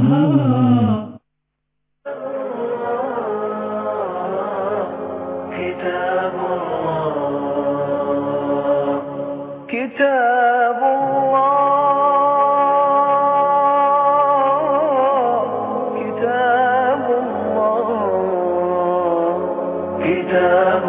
كتاب الله كتاب الله كتاب الله كتاب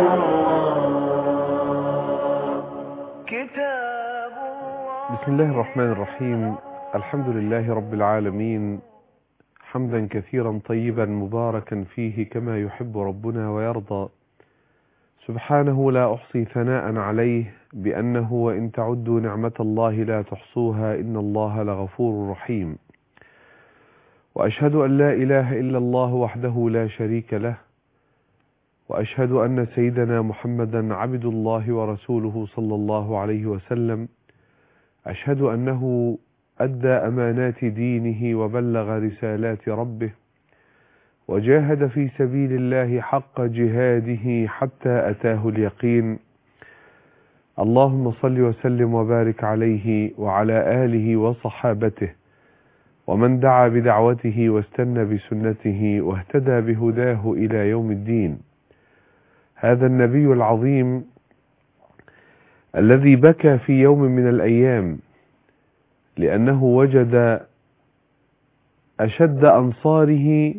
الله كتاب الله بسم الله الرحمن الرحيم الحمد لله رب العالمين حمدا كثيرا طيبا مباركا فيه كما يحب ربنا ويرضى سبحانه لا أحصي ثناء عليه بأنه وإن تعدوا نعمة الله لا تحصوها إن الله لغفور رحيم وأشهد أن لا إله إلا الله وحده لا شريك له وأشهد أن سيدنا محمدا عبد الله ورسوله صلى الله عليه وسلم أشهد أنه أدى أمانات دينه وبلغ رسالات ربه وجاهد في سبيل الله حق جهاده حتى أتاه اليقين اللهم صل وسلم وبارك عليه وعلى آله وصحابته ومن دعا بدعوته واستنى بسنته واهتدى بهداه إلى يوم الدين هذا النبي العظيم الذي بكى في يوم من الأيام لأنه وجد أشد أنصاره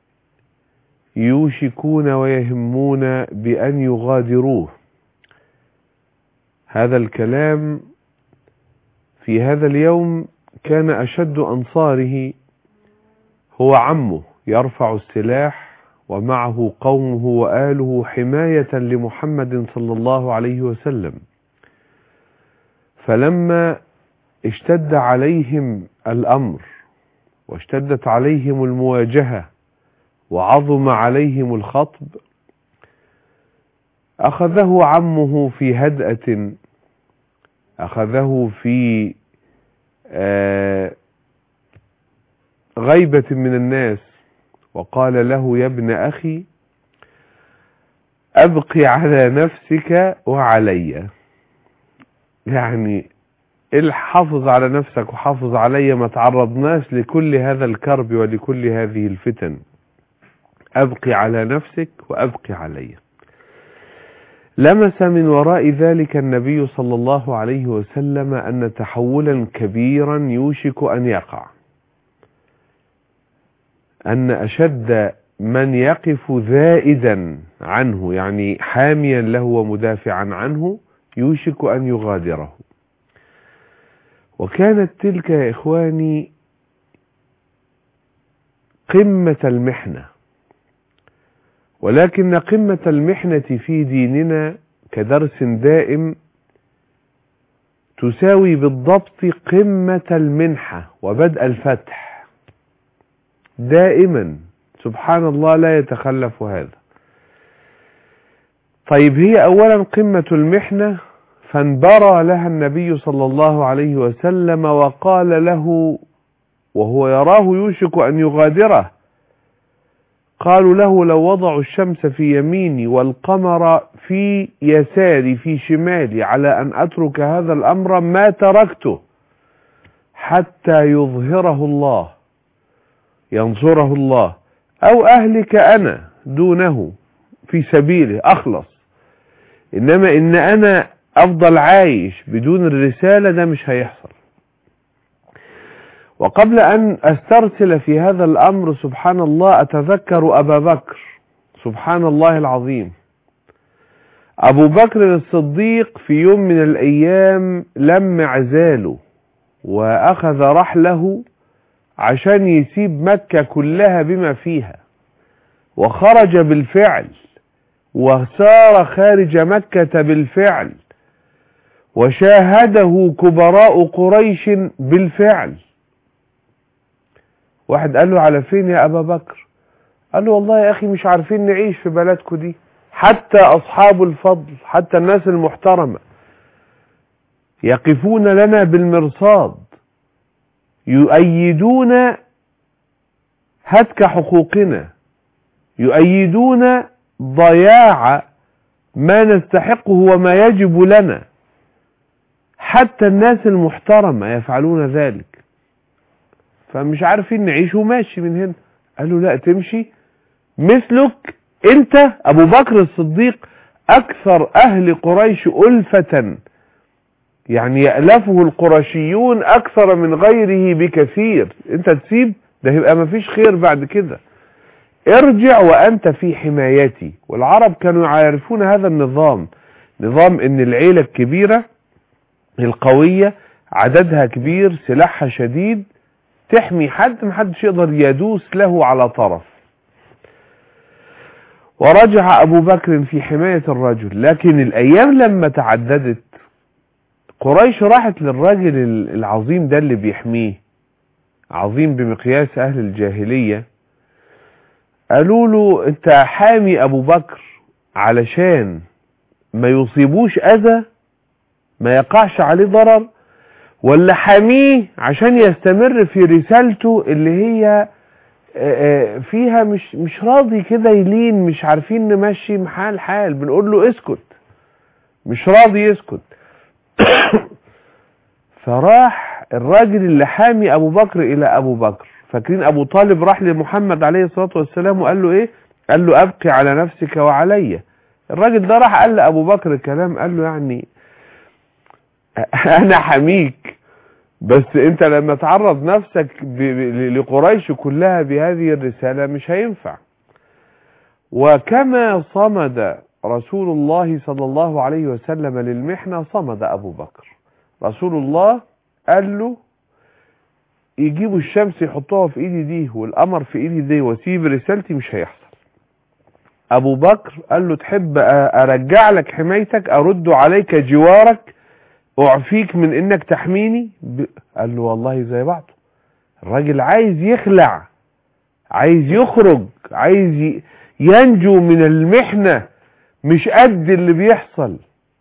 يوشكون ويهمون بأن يغادروه هذا الكلام في هذا اليوم كان أشد أنصاره هو عمه يرفع السلاح ومعه قومه وآله حماية لمحمد صلى الله عليه وسلم فلما اشتد عليهم الأمر واشتدت عليهم المواجهة وعظم عليهم الخطب أخذه عمه في هدأة أخذه في آه غيبة من الناس وقال له يا ابن أخي أبقي على نفسك وعلي يعني الحافظ على نفسك وحافظ علي ما تعرضناش لكل هذا الكرب ولكل هذه الفتن أبقي على نفسك وأبقي علي لمس من وراء ذلك النبي صلى الله عليه وسلم أن تحولا كبيرا يوشك أن يقع أن أشد من يقف ذائدا عنه يعني حاميا له ومدافعا عنه يوشك أن يغادره وكانت تلك يا إخواني قمة المحنة ولكن قمة المحنة في ديننا كدرس دائم تساوي بالضبط قمة المنحة وبدء الفتح دائما سبحان الله لا يتخلف هذا طيب هي أولا قمة المحنة فانبرى لها النبي صلى الله عليه وسلم وقال له وهو يراه يوشك أن يغادره قالوا له لو وضعوا الشمس في يميني والقمر في يساري في شمالي على أن أترك هذا الأمر ما تركته حتى يظهره الله ينصره الله أو أهلك أنا دونه في سبيله أخلص إنما إن أنا أفضل عايش بدون الرسالة ده مش هيحصل وقبل أن أسترسل في هذا الأمر سبحان الله أتذكر أبا بكر سبحان الله العظيم أبو بكر الصديق في يوم من الأيام لم عزاله وأخذ رحله عشان يسيب مكة كلها بما فيها وخرج بالفعل وسار خارج مكة بالفعل وشاهده كبراء قريش بالفعل واحد قال له على فين يا أبا بكر قال له والله يا أخي مش عارفين نعيش في بلدكم دي حتى أصحاب الفضل حتى الناس المحترمة يقفون لنا بالمرصاد يؤيدون هتك حقوقنا يؤيدون ضياع ما نستحقه وما يجب لنا حتى الناس المحترمة يفعلون ذلك فمش عارفين نعيش وماشي من هنا قال له لا تمشي مثلك انت ابو بكر الصديق اكثر اهل قريش الفة يعني يألفه القرشيون اكثر من غيره بكثير انت تسيب ده يبقى مفيش خير بعد كده ارجع وانت في حمايتي والعرب كانوا يعرفون هذا النظام نظام ان العيلة الكبيرة القوية عددها كبير سلاحها شديد تحمي حد محدش يقدر يدوس له على طرف ورجع ابو بكر في حماية الرجل لكن الايام لما تعددت قريش راحت للراجل العظيم ده اللي بيحميه عظيم بمقياس اهل الجاهلية قالوا له انت حامي ابو بكر علشان ما يصيبوش اذى ما يقعش عليه ضرر ولا حاميه عشان يستمر في رسالته اللي هي فيها مش مش راضي كده يلين مش عارفين نمشي محال الحال بنقول له اسكت مش راضي يسكت فراح الراجل اللي حامي ابو بكر الى ابو بكر فاكرين ابو طالب راح لمحمد عليه الصلاة والسلام وقال له ايه قال له ابقي على نفسك وعلي الراجل ده راح قال لابو بكر الكلام قال له يعني انا حميك بس انت لما تعرض نفسك لقريش كلها بهذه الرسالة مش هينفع وكما صمد رسول الله صلى الله عليه وسلم للمحنة صمد ابو بكر رسول الله قال له يجيبوا الشمس يحطوها في ايدي دي والقمر في ايدي دي واسيب رسالتي مش هيحصل ابو بكر قال له تحب ارجع لك حمايتك ارد عليك جوارك اعفيك من انك تحميني ب... قال له والله زي بعضه الراجل عايز يخلع عايز يخرج عايز ي... ينجو من المحنة مش قد اللي بيحصل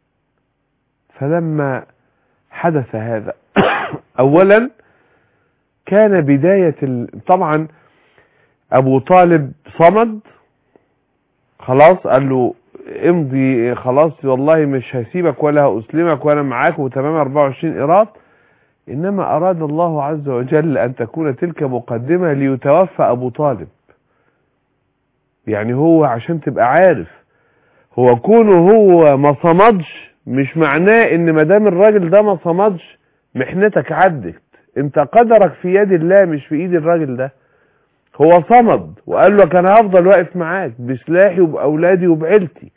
فلما حدث هذا اولا كان بداية ال... طبعا ابو طالب صمد خلاص قال له امضي خلاص والله مش هسيبك ولا هأسلمك وانا معاك وتمام 24 قيراط انما اراد الله عز وجل ان تكون تلك مقدمة ليتوفى ابو طالب يعني هو عشان تبقى عارف هو كونه هو ما صمدش مش معناه ان مدام الراجل ده ما صمدش محنتك عدت انت قدرك في يد الله مش في ايد الراجل ده هو صمد وقال له كان هفضل واقف معاك بسلاحي وبأولادي وبعيلتي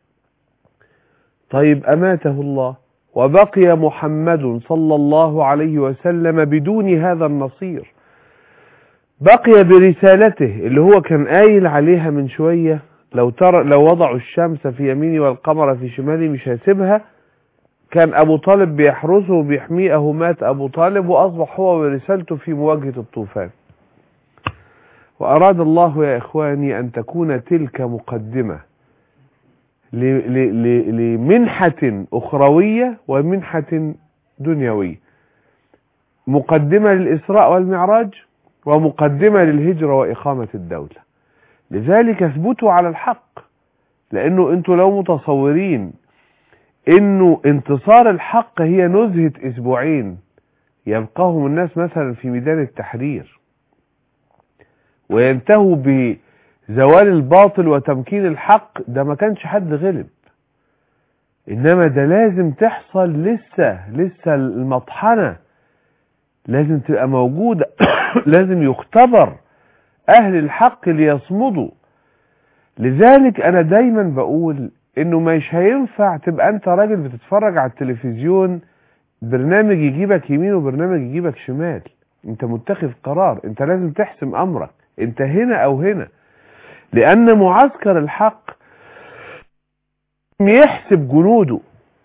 طيب أماته الله وبقي محمد صلى الله عليه وسلم بدون هذا النصير بقي برسالته اللي هو كان قايل عليها من شوية لو ترى لو وضعوا الشمس في يميني والقمر في شمالي مش هسيبها كان أبو طالب بيحرسه وبيحميه أهو مات أبو طالب وأصبح هو ورسالته في مواجهة الطوفان وأراد الله يا إخواني أن تكون تلك مقدمة لمنحة أخروية ومنحة دنيوية مقدمة للإسراء والمعراج ومقدمة للهجرة وإقامة الدولة لذلك اثبتوا على الحق لأنه أنتوا لو متصورين أنه انتصار الحق هي نزهة أسبوعين يبقاهم الناس مثلا في ميدان التحرير وينتهوا بزوال الباطل وتمكين الحق ده ما كانش حد غلب انما ده لازم تحصل لسه لسه المطحنة لازم تبقى موجودة لازم يختبر اهل الحق ليصمدوا لذلك انا دايما بقول انه مش هينفع تبقى انت راجل بتتفرج على التلفزيون برنامج يجيبك يمين وبرنامج يجيبك شمال انت متخذ قرار انت لازم تحسم امرك انت هنا او هنا لان معسكر الحق يحسب جنوده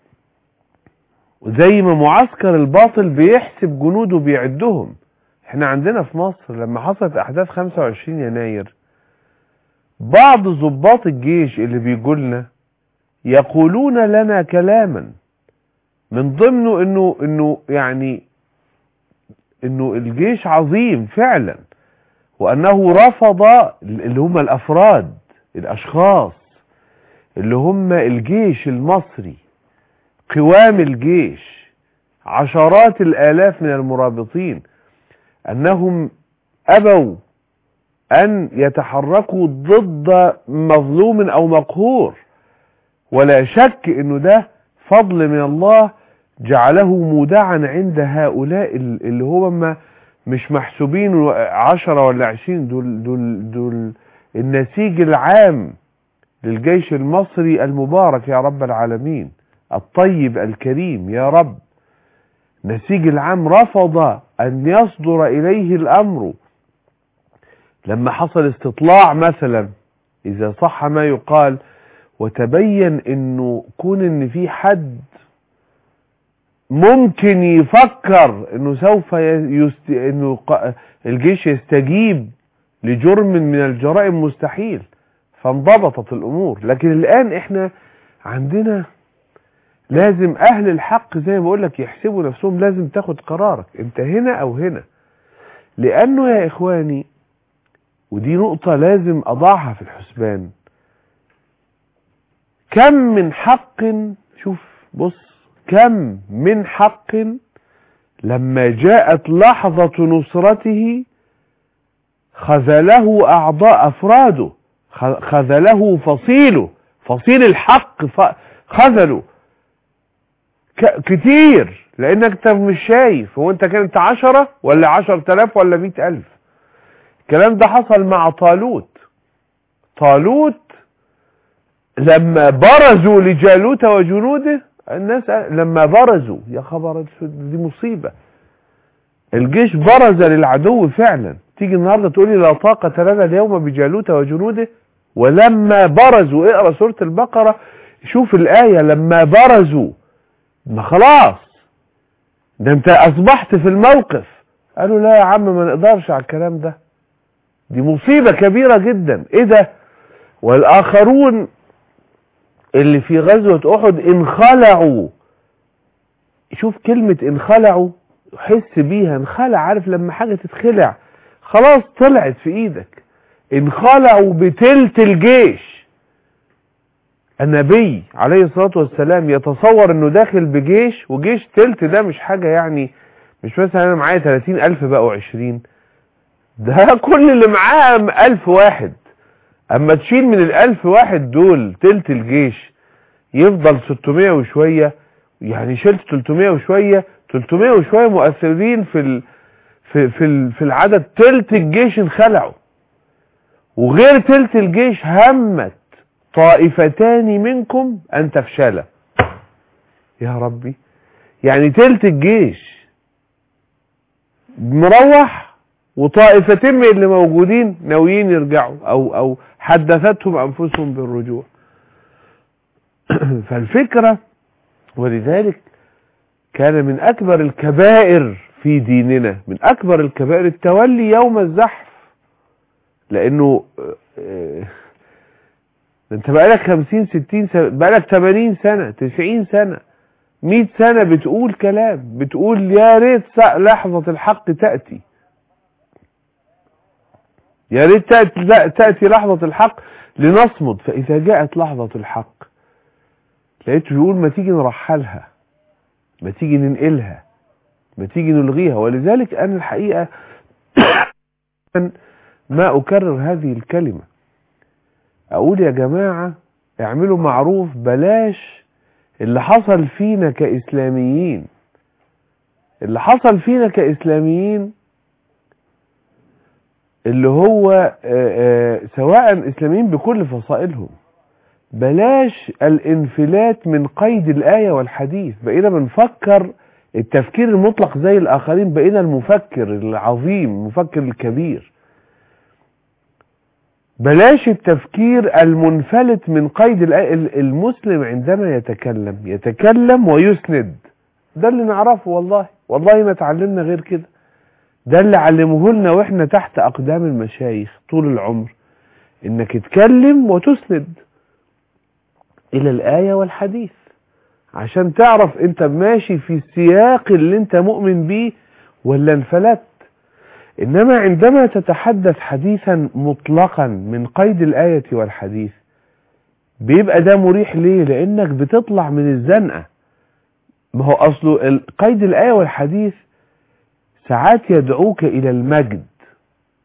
وزي ما معسكر الباطل بيحسب جنوده بيعدهم احنا عندنا في مصر لما حصلت احداث 25 يناير بعض ضباط الجيش اللي بيقولنا يقولون لنا كلاما من ضمنه انه انه يعني انه الجيش عظيم فعلا وانه رفض اللي هم الافراد الاشخاص اللي هم الجيش المصري قوام الجيش عشرات الالاف من المرابطين انهم أبوا أن يتحركوا ضد مظلوم أو مقهور ولا شك أنه ده فضل من الله جعله مودعا عند هؤلاء اللي هو ما مش محسوبين عشرة ولا عشرين دول, دول, دول النسيج العام للجيش المصري المبارك يا رب العالمين الطيب الكريم يا رب نسيج العام رفض أن يصدر إليه الأمر لما حصل استطلاع مثلا إذا صح ما يقال وتبين انه كون ان في حد ممكن يفكر انه سوف يست... انه ق... الجيش يستجيب لجرم من الجرائم مستحيل فانضبطت الامور لكن الان احنا عندنا لازم اهل الحق زي ما بقول لك يحسبوا نفسهم لازم تاخد قرارك انت هنا او هنا لانه يا اخواني ودي نقطة لازم اضعها في الحسبان كم من حق شوف بص كم من حق لما جاءت لحظة نصرته خذله أعضاء أفراده خذله فصيله فصيل الحق خذله كتير لأنك انت مش شايف هو انت كانت عشرة ولا عشر تلاف ولا مئة ألف الكلام ده حصل مع طالوت طالوت لما برزوا لجالوت وجنوده الناس لما برزوا يا خبر دي مصيبة الجيش برز للعدو فعلا تيجي النهاردة تقولي لا طاقة لنا اليوم بجالوت وجنوده ولما برزوا اقرأ سورة البقرة شوف الآية لما برزوا ما خلاص ده انت اصبحت في الموقف قالوا لا يا عم ما نقدرش على الكلام ده دي مصيبة كبيرة جدا ايه ده والاخرون اللي في غزوة احد انخلعوا شوف كلمة انخلعوا حس بيها انخلع عارف لما حاجة تتخلع خلاص طلعت في ايدك انخلعوا بتلت الجيش النبي عليه الصلاة والسلام يتصور انه داخل بجيش وجيش تلت ده مش حاجة يعني مش مثلا انا معايا 30 الف بقوا 20 ده كل اللي معاه الف واحد اما تشيل من الالف واحد دول تلت الجيش يفضل 600 وشوية يعني شلت 300 وشوية 300 وشوية مؤثرين في ال... في في ال... في العدد تلت الجيش انخلعوا وغير تلت الجيش همت طائفتان منكم ان تفشلا يا ربي يعني تلت الجيش مروح وطائفتين من اللي موجودين ناويين يرجعوا او او حدثتهم انفسهم بالرجوع فالفكرة ولذلك كان من اكبر الكبائر في ديننا من اكبر الكبائر التولي يوم الزحف لانه انت بقالك خمسين ستين سنة بقالك تمانين سنة تسعين سنة مئة سنة بتقول كلام بتقول يا ريت لحظة الحق تأتي يا ريت تأتي, تأتي لحظة الحق لنصمد فإذا جاءت لحظة الحق لقيته يقول ما تيجي نرحلها ما تيجي ننقلها ما تيجي نلغيها ولذلك أنا الحقيقة ما أكرر هذه الكلمة أقول يا جماعة اعملوا معروف بلاش اللي حصل فينا كإسلاميين اللي حصل فينا كإسلاميين اللي هو آآ آآ سواء إسلاميين بكل فصائلهم بلاش الانفلات من قيد الآية والحديث بقينا بنفكر التفكير المطلق زي الآخرين بقينا المفكر العظيم المفكر الكبير بلاش التفكير المنفلت من قيد الآية المسلم عندما يتكلم يتكلم ويسند ده اللي نعرفه والله والله ما تعلمنا غير كده ده اللي علموه لنا واحنا تحت اقدام المشايخ طول العمر انك تتكلم وتسند الى الاية والحديث عشان تعرف انت ماشي في السياق اللي انت مؤمن بيه ولا انفلت انما عندما تتحدث حديثا مطلقا من قيد الاية والحديث بيبقى ده مريح ليه لانك بتطلع من الزنقة ما هو اصله قيد الاية والحديث ساعات يدعوك الى المجد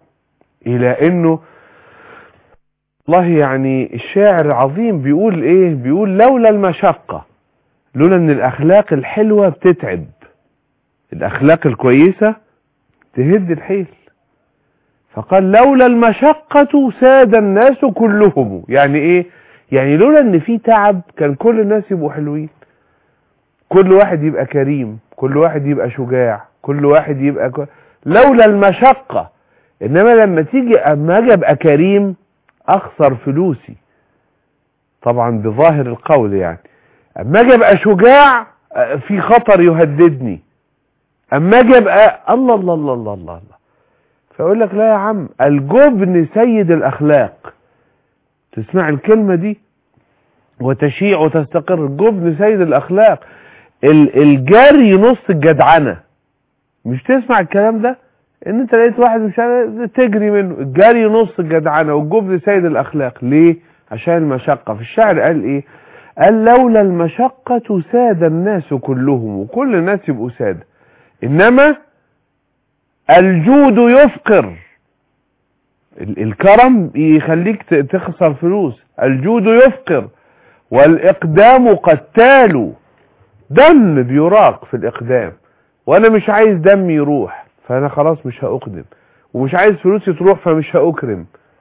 الى انه والله يعني الشاعر العظيم بيقول ايه بيقول لولا المشقة لولا ان الاخلاق الحلوة بتتعب الاخلاق الكويسة تهد الحيل فقال لولا المشقة ساد الناس كلهم يعني ايه يعني لولا ان في تعب كان كل الناس يبقوا حلوين كل واحد يبقى كريم كل واحد يبقى شجاع كل واحد يبقى كو... لولا المشقة انما لما تيجي اما اجي ابقى كريم اخسر فلوسي طبعا بظاهر القول يعني اما اجي ابقى شجاع في خطر يهددني اما اجي ابقى الله الله الله الله الله, الله. فيقول لك لا يا عم الجبن سيد الاخلاق تسمع الكلمة دي وتشيع وتستقر الجبن سيد الاخلاق الجري نص الجدعنة مش تسمع الكلام ده ان انت لقيت واحد مش عارف تجري منه الجري نص الجدعنة والجبن سيد الاخلاق ليه عشان المشقة في الشعر قال ايه قال لولا المشقة ساد الناس كلهم وكل الناس يبقوا سادة انما الجود يفقر الكرم يخليك تخسر فلوس الجود يفقر والاقدام قتال دم بيراق في الاقدام وانا مش عايز دم يروح فانا خلاص مش هاقدم ومش عايز فلوسي تروح فمش هاكرم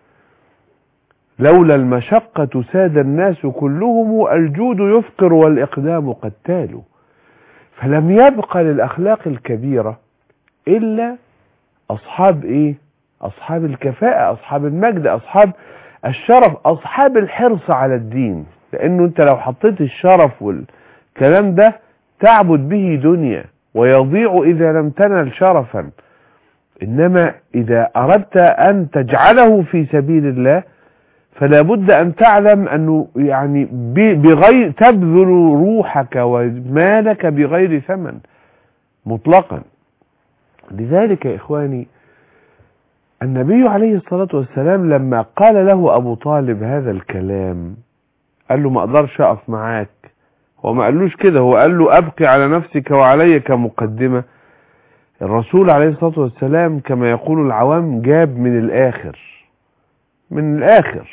لولا المشقة ساد الناس كلهم الجود يفقر والاقدام قتال فلم يبق للاخلاق الكبيرة الا اصحاب ايه اصحاب الكفاءة اصحاب المجد اصحاب الشرف اصحاب الحرص على الدين لانه انت لو حطيت الشرف والكلام ده تعبد به دنيا ويضيع اذا لم تنل شرفا انما اذا اردت ان تجعله في سبيل الله فلا بد ان تعلم انه يعني بغير تبذل روحك ومالك بغير ثمن مطلقا لذلك يا إخواني النبي عليه الصلاة والسلام لما قال له أبو طالب هذا الكلام قال له ما أقدرش أقف معاك هو ما قالوش كده هو قال له أبقي على نفسك وعلي كمقدمة الرسول عليه الصلاة والسلام كما يقول العوام جاب من الآخر من الآخر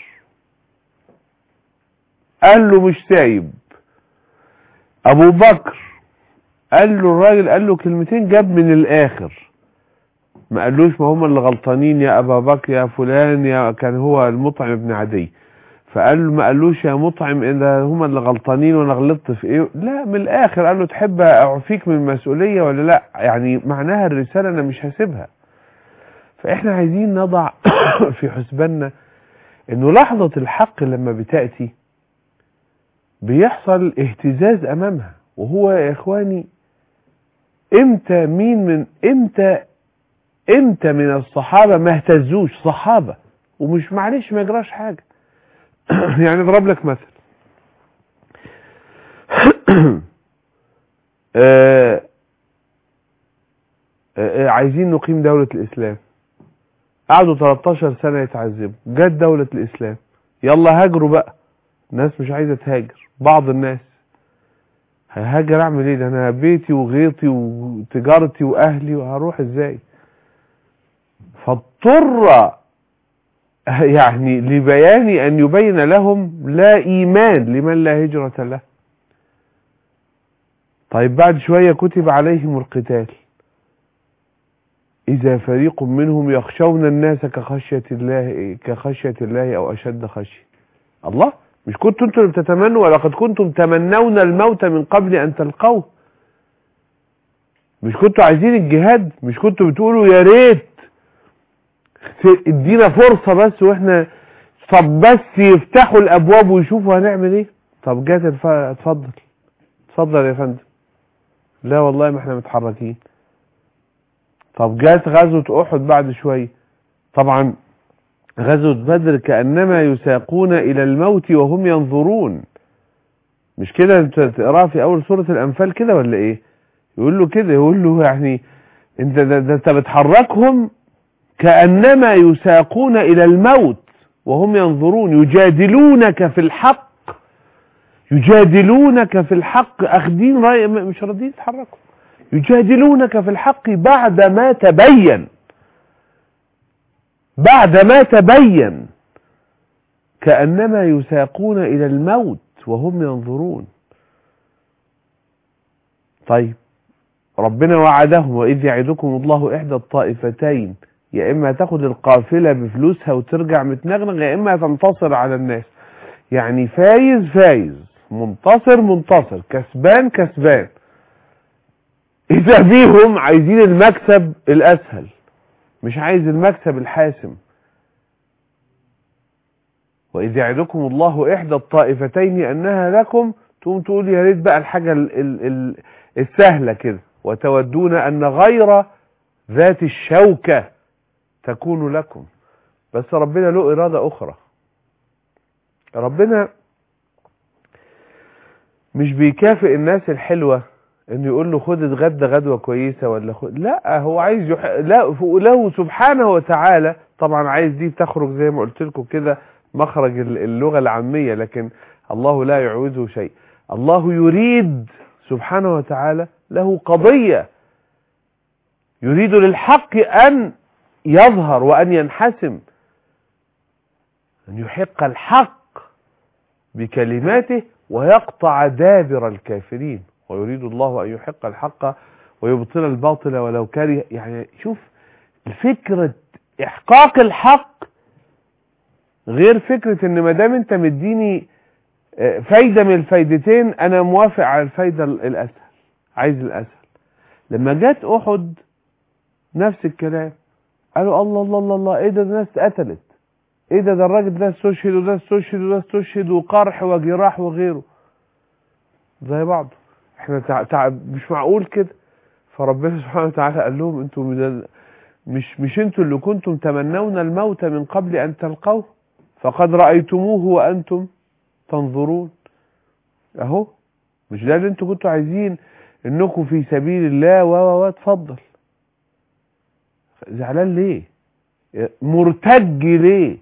قال له مش سايب أبو بكر قال له الراجل قال له كلمتين جاب من الاخر ما قالوش ما هم اللي غلطانين يا ابا بكر يا فلان يا كان هو المطعم ابن عدي فقال له ما قالوش يا مطعم ان هم اللي غلطانين وانا غلطت في ايه لا من الاخر قال له تحب اعفيك من المسؤوليه ولا لا يعني معناها الرساله انا مش هسيبها فاحنا عايزين نضع في حسباننا انه لحظه الحق لما بتاتي بيحصل اهتزاز امامها وهو يا اخواني امتى مين من امتى امتى من الصحابة ما اهتزوش صحابة ومش معلش ما يجراش حاجة يعني اضرب لك مثل آه آه عايزين نقيم دولة الاسلام قعدوا 13 سنة يتعذبوا جت دولة الاسلام يلا هاجروا بقى الناس مش عايزة تهاجر بعض الناس هاجر اعمل ايه ده انا بيتي وغيطي وتجارتي واهلي وهروح ازاي فاضطر يعني لبيان ان يبين لهم لا ايمان لمن لا هجرة له طيب بعد شوية كتب عليهم القتال اذا فريق منهم يخشون الناس كخشية الله كخشية الله او اشد خشية الله مش كنتم انتم بتتمنوا ولقد كنتم تمنون الموت من قبل ان تلقوه مش كنتوا عايزين الجهاد مش كنتوا بتقولوا يا ريت ادينا فرصة بس واحنا طب بس يفتحوا الابواب ويشوفوا هنعمل ايه طب جات الف... اتفضل اتفضل يا فندم لا والله ما احنا متحركين طب جات غزوة احد بعد شوية طبعا غزوة بدر كأنما يساقون إلى الموت وهم ينظرون مش كده انت تقرأ في أول سورة الأنفال كده ولا إيه يقول له كده يقول له يعني انت ده, ده انت بتحركهم كأنما يساقون إلى الموت وهم ينظرون يجادلونك في الحق يجادلونك في الحق أخدين رأي مش راضيين يتحركوا يجادلونك في الحق بعد ما تبين بعدما تبين كأنما يساقون إلى الموت وهم ينظرون طيب ربنا وعدهم وإذ يعدكم الله إحدى الطائفتين يا إما تاخد القافلة بفلوسها وترجع متنغنغ يا إما تنتصر على الناس يعني فايز فايز منتصر منتصر كسبان كسبان إذا بيهم عايزين المكسب الأسهل مش عايز المكسب الحاسم وإذ يعدكم الله إحدى الطائفتين أنها لكم تقوم تقول يا ريت بقى الحاجة ال ال ال السهلة كده وتودون أن غير ذات الشوكة تكون لكم بس ربنا له إرادة أخرى ربنا مش بيكافئ الناس الحلوة انه يقول له خد اتغدى غدوة كويسة ولا خد لا هو عايز يح... لا له سبحانه وتعالى طبعا عايز دي تخرج زي ما قلت لكم كده مخرج اللغة العامية لكن الله لا يعوزه شيء الله يريد سبحانه وتعالى له قضية يريد للحق أن يظهر وأن ينحسم أن يحق الحق بكلماته ويقطع دابر الكافرين ويريد الله أن يحق الحق ويبطل الباطل ولو كره يعني شوف فكرة إحقاق الحق غير فكرة ان ما دام انت مديني فايدة من الفايدتين انا موافق على الفايدة الاسهل عايز الاسهل لما جت احد نفس الكلام قالوا الله الله الله الله ايه ده الناس اتقتلت ايه ده ده الراجل ده استشهد وده استشهد وده استشهد وقرح وجراح وغيره زي بعض احنا تع... تع... مش معقول كده فربنا سبحانه وتعالى قال لهم انتم من ال... مش مش انتوا اللي كنتم تمنون الموت من قبل ان تلقوه فقد رأيتموه وأنتم تنظرون أهو مش ده اللي انتوا كنتوا عايزين انكم في سبيل الله و و اتفضل زعلان ليه مرتج ليه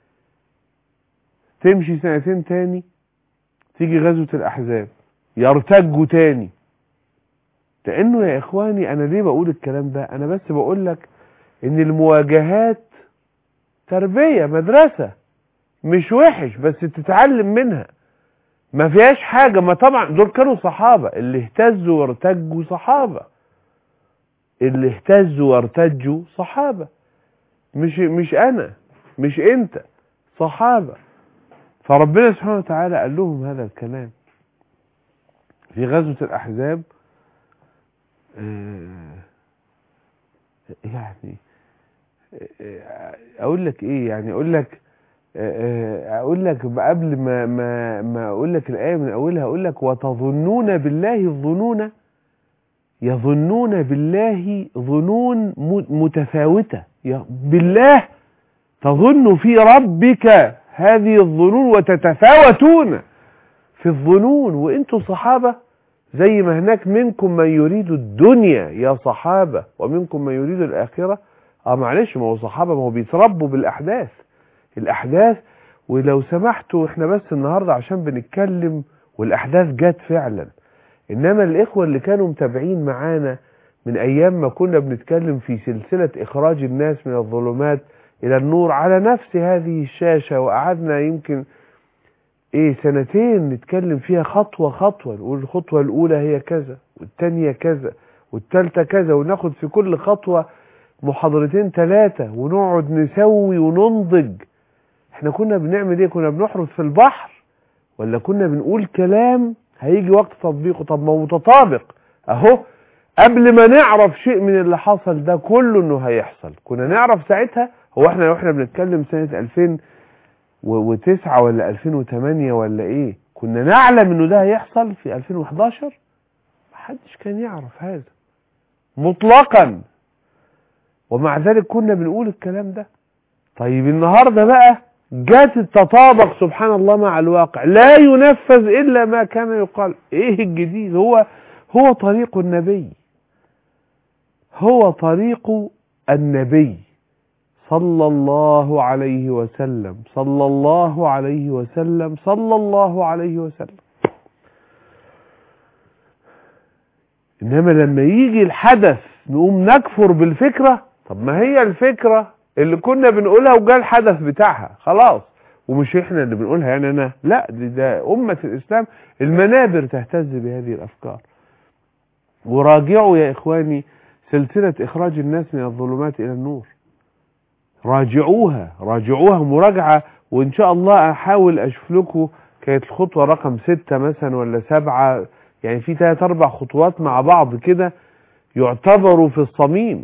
تمشي سنتين تاني تيجي غزوة الأحزاب يرتجوا تاني لأنه يا إخواني أنا ليه بقول الكلام ده أنا بس بقول لك إن المواجهات تربية مدرسة مش وحش بس تتعلم منها ما فيهاش حاجة ما طبعا دول كانوا صحابة اللي اهتزوا وارتجوا صحابة اللي اهتزوا وارتجوا صحابة مش مش انا مش انت صحابة فربنا سبحانه وتعالى قال لهم هذا الكلام في غزوة الأحزاب يعني أقول لك إيه يعني أقول لك اقول لك قبل ما ما ما اقول لك الايه من اولها اقول لك وتظنون بالله الظنون يظنون بالله ظنون متفاوته بالله تظن في ربك هذه الظنون وتتفاوتون في الظنون وانتم صحابه زي ما هناك منكم من يريد الدنيا يا صحابه ومنكم من يريد الاخره اه معلش ما هو صحابه ما هو بيتربوا بالاحداث الأحداث ولو سمحتوا احنا بس النهاردة عشان بنتكلم والأحداث جت فعلا إنما الإخوة اللي كانوا متابعين معانا من أيام ما كنا بنتكلم في سلسلة إخراج الناس من الظلمات إلى النور على نفس هذه الشاشة وقعدنا يمكن إيه سنتين نتكلم فيها خطوة خطوة نقول الخطوة الأولى هي كذا والتانية كذا والتالتة كذا وناخد في كل خطوة محاضرتين ثلاثة ونقعد نسوي وننضج احنا كنا بنعمل ايه كنا بنحرس في البحر ولا كنا بنقول كلام هيجي وقت تطبيقه طب ما هو متطابق اهو قبل ما نعرف شيء من اللي حصل ده كله انه هيحصل كنا نعرف ساعتها هو احنا لو احنا بنتكلم سنة 2009 ولا 2008 ولا ايه كنا نعلم انه ده هيحصل في 2011 محدش كان يعرف هذا مطلقا ومع ذلك كنا بنقول الكلام ده طيب النهاردة بقى جات التطابق سبحان الله مع الواقع لا ينفذ إلا ما كان يقال إيه الجديد هو هو طريق النبي هو طريق النبي صلى الله عليه وسلم صلى الله عليه وسلم صلى الله عليه وسلم إنما لما يجي الحدث نقوم نكفر بالفكرة طب ما هي الفكرة اللي كنا بنقولها وجاء الحدث بتاعها خلاص ومش احنا اللي بنقولها يعني انا لا دي ده امة الاسلام المنابر تهتز بهذه الافكار وراجعوا يا اخواني سلسلة اخراج الناس من الظلمات الى النور راجعوها راجعوها مراجعة وان شاء الله احاول اشوف لكم كانت الخطوة رقم ستة مثلا ولا سبعة يعني في تلات اربع خطوات مع بعض كده يعتبروا في الصميم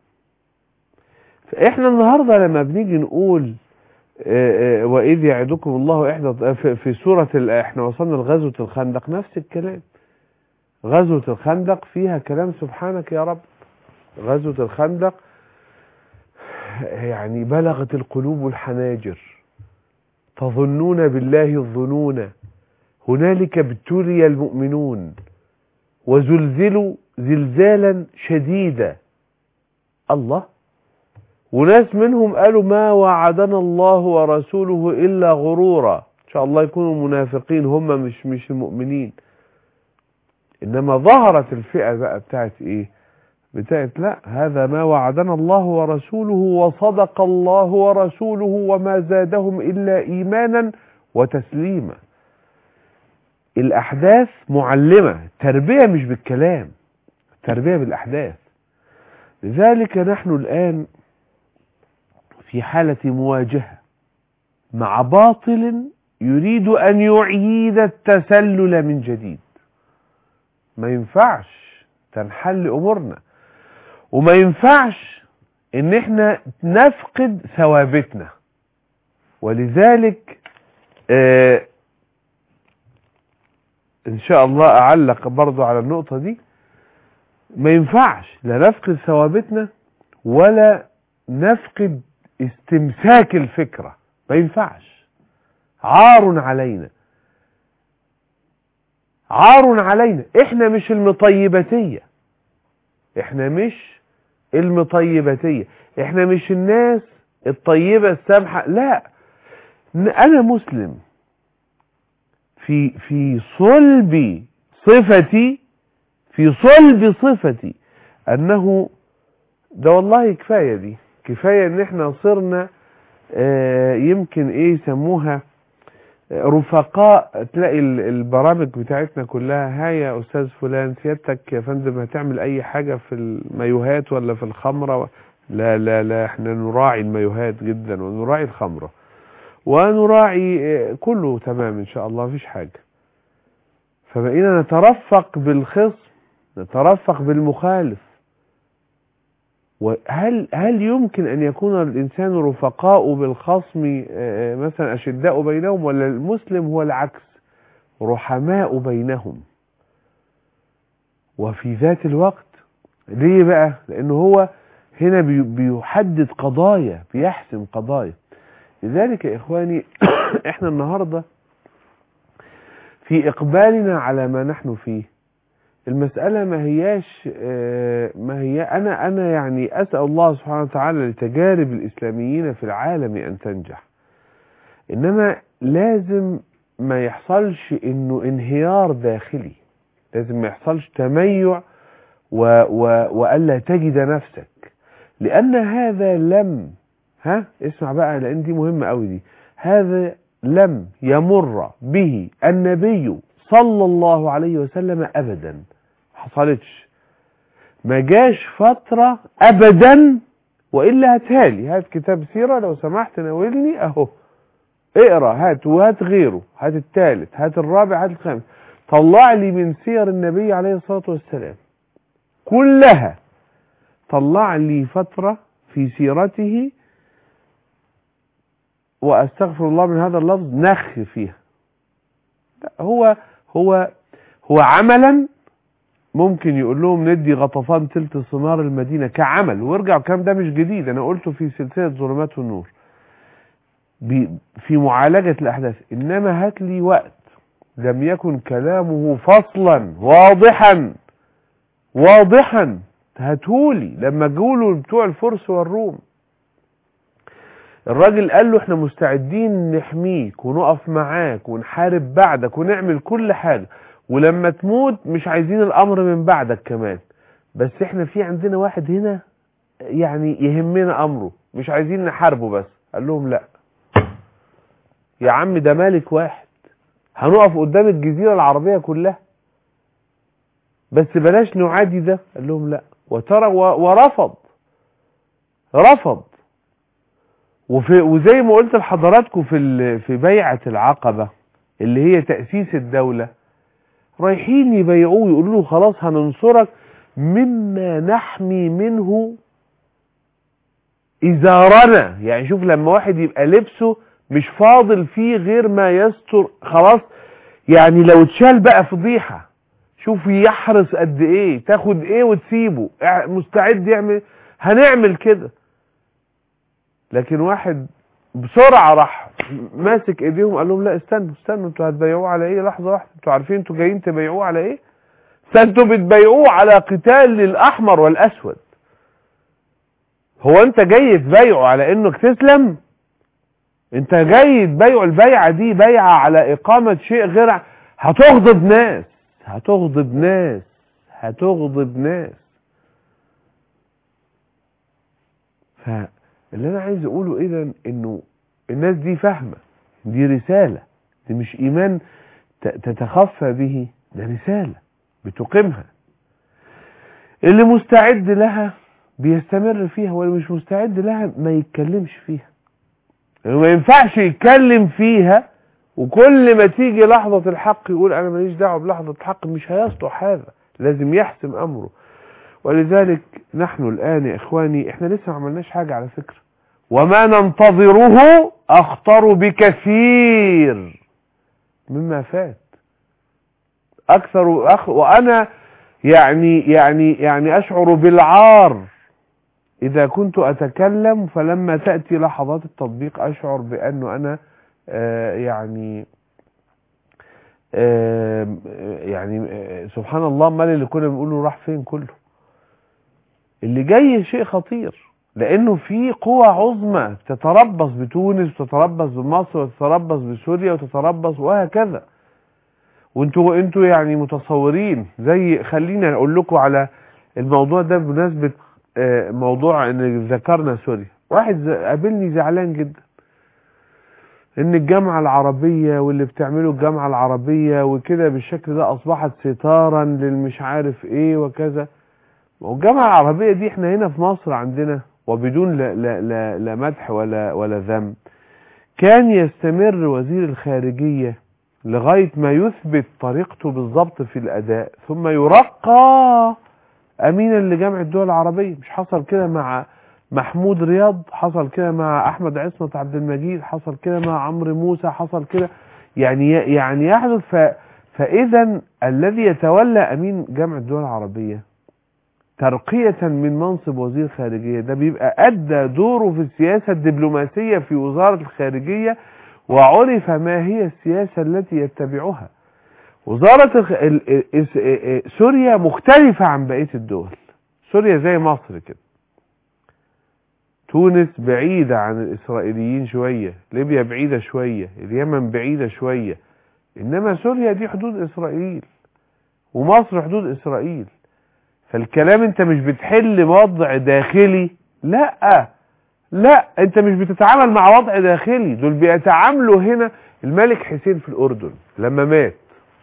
فاحنا النهاردة لما بنيجي نقول آه، آه، واذ يعدكم الله احدى في- في سورة ال- احنا وصلنا لغزوة الخندق نفس الكلام غزوة الخندق فيها كلام سبحانك يا رب غزوة الخندق يعني بلغت القلوب الحناجر تظنون بالله الظنون هنالك ابتلي المؤمنون وزلزلوا زلزالا شديدا الله وناس منهم قالوا ما وعدنا الله ورسوله إلا غرورا إن شاء الله يكونوا منافقين هم مش مش المؤمنين إنما ظهرت الفئة بقى بتاعت إيه بتاعت لا هذا ما وعدنا الله ورسوله وصدق الله ورسوله وما زادهم إلا إيمانا وتسليما الأحداث معلمة تربية مش بالكلام تربية بالأحداث لذلك نحن الآن في حالة مواجهة مع باطل يريد أن يعيد التسلل من جديد ما ينفعش تنحل أمورنا وما ينفعش ان احنا نفقد ثوابتنا ولذلك آه ان شاء الله اعلق برضو على النقطة دي ما ينفعش لا نفقد ثوابتنا ولا نفقد استمساك الفكرة ما ينفعش عار علينا عار علينا احنا مش المطيبتية احنا مش المطيبتية احنا مش الناس الطيبة السامحة لا انا مسلم في في صلب صفتي في صلب صفتي انه ده والله كفاية دي كفاية ان احنا صرنا آه يمكن ايه يسموها رفقاء تلاقي ال- البرامج بتاعتنا كلها هاي يا استاذ فلان سيادتك يا فندم هتعمل اي حاجة في المايوهات ولا في الخمرة و... لا لا لا احنا نراعي المايوهات جدا ونراعي الخمرة ونراعي آه، كله تمام ان شاء الله مفيش حاجة فبقينا نترفق بالخصم نترفق بالمخالف وهل هل يمكن ان يكون الانسان رفقاء بالخصم آه، مثلا اشداء بينهم ولا المسلم هو العكس رحماء بينهم وفي ذات الوقت ليه بقى لانه هو هنا بي- بيحدد قضايا بيحسم قضايا لذلك يا اخواني احنا النهارده في اقبالنا على ما نحن فيه المسألة ما هياش آه، ما هي أنا أنا يعني أسأل الله سبحانه وتعالى لتجارب الإسلاميين في العالم أن تنجح إنما لازم ما يحصلش إنه انهيار داخلي لازم ما يحصلش تميع و و وألا تجد نفسك لأن هذا لم ها اسمع بقى لأن دي مهمة قوي دي هذا لم يمر به النبي صلى الله عليه وسلم أبدا حصلتش ما جاش فترة أبدا وإلا هاتهالي هات كتاب سيرة لو سمحت ناولني أهو اقرا هات وهات غيره هات الثالث هات الرابع هات الخامس طلع لي من سير النبي عليه الصلاة والسلام كلها طلع لي فترة في سيرته وأستغفر الله من هذا اللفظ نخ فيها لا، هو هو هو عملا ممكن يقول لهم ندي غطفان تلت ثمار المدينة كعمل وارجع الكلام ده مش جديد انا قلته في سلسلة ظلمات والنور بي- في معالجة الأحداث إنما هات لي وقت لم يكن كلامه فصلا واضحا واضحا هاتهولي لما جولوا بتوع الفرس والروم الراجل قال له احنا مستعدين نحميك ونقف معاك ونحارب بعدك ونعمل كل حاجة ولما تموت مش عايزين الامر من بعدك كمان بس احنا في عندنا واحد هنا يعني يهمنا امره مش عايزين نحاربه بس قال لهم لا يا عم ده ملك واحد هنقف قدام الجزيرة العربية كلها بس بلاش نعادي ده قال لهم لا وترى و- ورفض رفض وفي وزي ما قلت لحضراتكم في ال- في بيعة العقبة اللي هي تأسيس الدولة رايحين يبيعوه يقولوا له خلاص هننصرك مما نحمي منه إزارنا يعني شوف لما واحد يبقى لبسه مش فاضل فيه غير ما يستر خلاص يعني لو اتشال بقى فضيحة شوف يحرص قد ايه تاخد ايه وتسيبه اع- مستعد يعمل هنعمل كده لكن واحد بسرعة راح ماسك ايديهم قال لهم لا استنوا استنوا انتوا هتبيعوه على ايه لحظة واحدة انتوا عارفين انتوا جايين تبيعوه على ايه فانتوا بتبيعوه على قتال للاحمر والاسود هو انت جاي تبيعه على انك تسلم انت جاي تبيعه البيعة دي بيعة على اقامة شيء غير ع- هتغضب ناس هتغضب ناس هتغضب ناس فاللي انا عايز اقوله اذا انه الناس دي فاهمة دي رسالة دي مش ايمان ت- تتخفى به ده رسالة بتقيمها اللي مستعد لها بيستمر فيها واللي مش مستعد لها ما يتكلمش فيها لأنه ما ينفعش يتكلم فيها وكل ما تيجي لحظة الحق يقول أنا ماليش دعوة بلحظة الحق مش هيصلح هذا لازم يحسم أمره ولذلك نحن الآن يا إخواني إحنا لسه ما عملناش حاجة على فكرة وما ننتظره أخطر بكثير مما فات أكثر أخ وأنا يعني يعني يعني أشعر بالعار إذا كنت أتكلم فلما تأتي لحظات التطبيق أشعر بأنه أنا آه، يعني آه، يعني آه، سبحان الله مال اللي كنا بنقوله راح فين كله اللي جاي شيء خطير لأنه في قوى عظمى تتربص بتونس وتتربص بمصر وتتربص بسوريا وتتربص وهكذا وانتوا انتوا يعني متصورين زي خلينا اقول لكم على الموضوع ده بمناسبه آه، موضوع ان ذكرنا سوريا واحد ز- قابلني زعلان جدا ان الجامعه العربيه واللي بتعمله الجامعه العربيه وكده بالشكل ده اصبحت ستارا للمش عارف ايه وكذا والجامعه العربيه دي احنا هنا في مصر عندنا وبدون لا, لا, لا, لا مدح ولا ولا ذم كان يستمر وزير الخارجيه لغاية ما يثبت طريقته بالضبط في الأداء ثم يرقى أمينا لجامعة الدول العربية مش حصل كده مع محمود رياض حصل كده مع أحمد عصمت عبد المجيد حصل كده مع عمرو موسى حصل كده يعني يعني يحدث ف فإذا الذي يتولى أمين جامعة الدول العربية ترقية من منصب وزير خارجية ده بيبقى أدى دوره في السياسة الدبلوماسية في وزارة الخارجية وعرف ما هي السياسة التي يتبعها وزارة الخ... ال... ال... الس- ا- ا- سوريا مختلفة عن بقية الدول سوريا زي مصر كده تونس بعيدة عن الإسرائيليين شوية ليبيا بعيدة شوية اليمن بعيدة شوية إنما سوريا دي حدود إسرائيل ومصر حدود إسرائيل فالكلام انت مش بتحل وضع داخلي لا لا انت مش بتتعامل مع وضع داخلي دول بيتعاملوا هنا الملك حسين في الاردن لما مات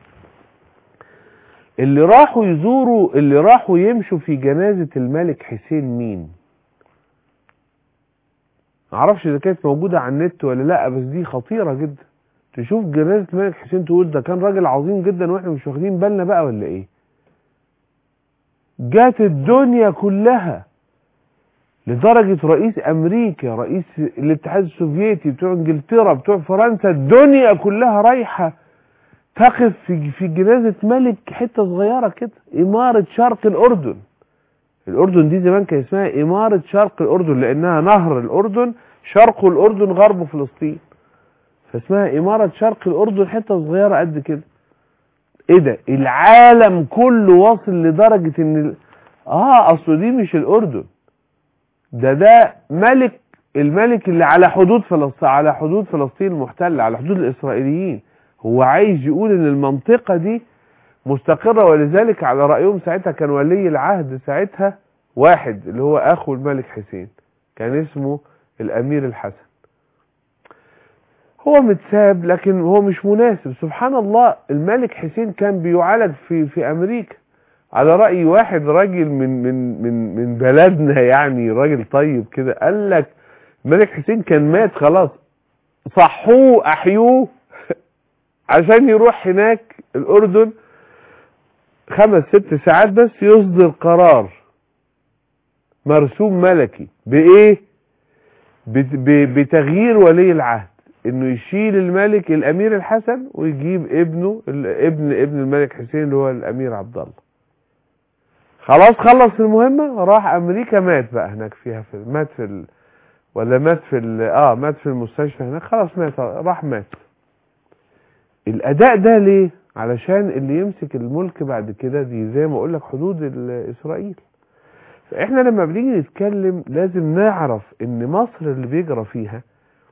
اللي راحوا يزوروا اللي راحوا يمشوا في جنازة الملك حسين مين معرفش اذا كانت موجودة على النت ولا لا بس دي خطيرة جدا تشوف جنازة الملك حسين تقول ده كان راجل عظيم جدا واحنا مش واخدين بالنا بقى ولا ايه جات الدنيا كلها لدرجة رئيس أمريكا رئيس الاتحاد السوفيتي بتوع انجلترا بتوع فرنسا الدنيا كلها رايحة تقف في في جنازة ملك حتة صغيرة كده إمارة شرق الأردن الأردن دي زمان كان اسمها إمارة شرق الأردن لأنها نهر الأردن شرق الأردن غرب فلسطين فاسمها إمارة شرق الأردن حتة صغيرة قد كده ايه ده العالم كله واصل لدرجة ان ال... اه اصله دي مش الاردن ده ده ملك الملك اللي على حدود فلسطين على حدود فلسطين المحتلة على حدود الاسرائيليين هو عايز يقول ان المنطقة دي مستقرة ولذلك على رأيهم ساعتها كان ولي العهد ساعتها واحد اللي هو اخو الملك حسين كان اسمه الامير الحسن هو متساب لكن هو مش مناسب سبحان الله الملك حسين كان بيعالج في في امريكا على رأي واحد راجل من من من من بلدنا يعني راجل طيب كده قال لك الملك حسين كان مات خلاص صحوه احيوه عشان يروح هناك الاردن خمس ست ساعات بس يصدر قرار مرسوم ملكي بايه بت- ب- بتغيير ولي العهد انه يشيل الملك الامير الحسن ويجيب ابنه ال- ابن ابن الملك حسين اللي هو الامير عبد الله خلاص خلص المهمة راح امريكا مات بقى هناك فيها في مات في ال... ولا مات في ال... اه مات في المستشفى هناك خلاص مات راح مات الاداء ده ليه علشان اللي يمسك الملك بعد كده دي زي ما اقول لك حدود ال- اسرائيل فاحنا لما بنيجي نتكلم لازم نعرف ان مصر اللي بيجرى فيها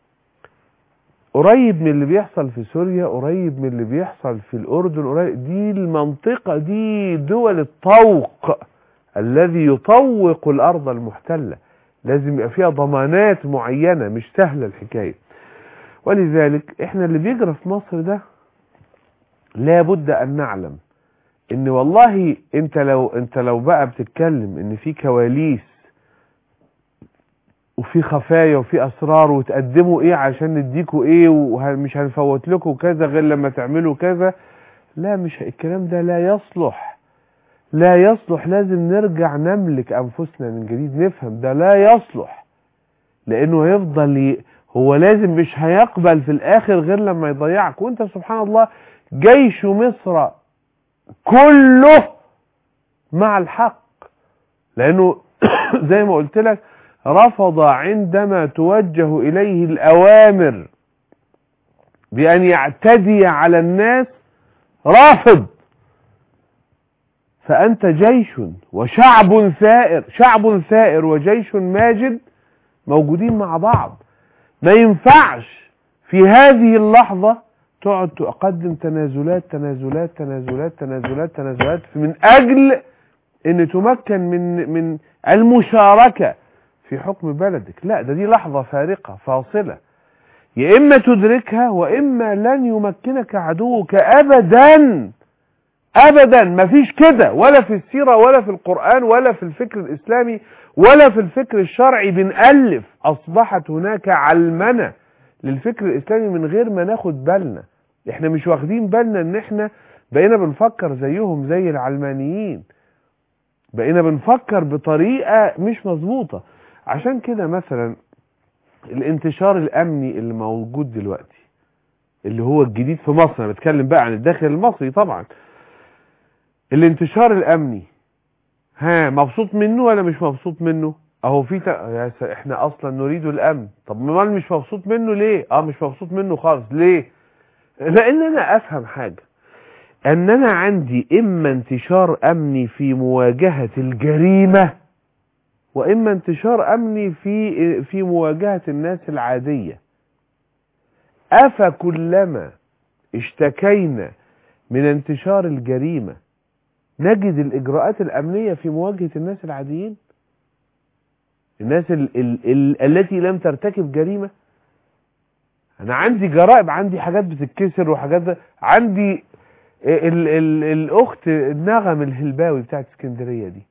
قريب من اللي بيحصل في سوريا قريب من اللي بيحصل في الأردن قريب دي المنطقة دي دول الطوق الذي يطوق الأرض المحتلة لازم يبقى فيها ضمانات معينة مش سهلة الحكاية ولذلك احنا اللي بيجرى في مصر ده لابد أن نعلم ان والله انت لو انت لو بقى بتتكلم ان في كواليس وفي خفايا وفي اسرار وتقدموا ايه عشان نديكوا ايه ومش هنفوت لكم كذا غير لما تعملوا كذا لا مش الكلام ده لا يصلح لا يصلح لازم نرجع نملك انفسنا من جديد نفهم ده لا يصلح لانه هيفضل ي... هو لازم مش هيقبل في الاخر غير لما يضيعك وانت سبحان الله جيش مصر كله مع الحق لانه زي ما قلت لك رفض عندما توجه إليه الأوامر بأن يعتدي على الناس رافض فأنت جيش وشعب ثائر شعب ثائر وجيش ماجد موجودين مع بعض ما ينفعش في هذه اللحظة تقعد تقدم تنازلات تنازلات تنازلات تنازلات تنازلات من أجل أن تمكن من من المشاركة في حكم بلدك لا ده دي لحظة فارقة فاصلة يا إما تدركها وإما لن يمكنك عدوك أبدا أبدا مفيش كده ولا في السيرة ولا في القرآن ولا في الفكر الإسلامي ولا في الفكر الشرعي بنألف أصبحت هناك علمنة للفكر الإسلامي من غير ما ناخد بالنا احنا مش واخدين بالنا ان احنا بقينا بنفكر زيهم زي العلمانيين بقينا بنفكر بطريقة مش مظبوطة عشان كده مثلا الانتشار الامني اللي موجود دلوقتي اللي هو الجديد في مصر انا بتكلم بقى عن الداخل المصري طبعا الانتشار الامني ها مبسوط منه ولا مش مبسوط منه اهو في ت... يا س... احنا اصلا نريد الامن طب ما مش مبسوط منه ليه اه مش مبسوط منه خالص ليه لان انا افهم حاجه ان انا عندي اما انتشار امني في مواجهه الجريمه واما انتشار امني في في مواجهه الناس العاديه افكلما اشتكينا من انتشار الجريمه نجد الاجراءات الامنيه في مواجهه الناس العاديين الناس ال ال ال التي لم ترتكب جريمه انا عندي جرائم عندي حاجات بتتكسر وحاجات ده. عندي ال ال الاخت النغم الهلباوي بتاعت اسكندريه دي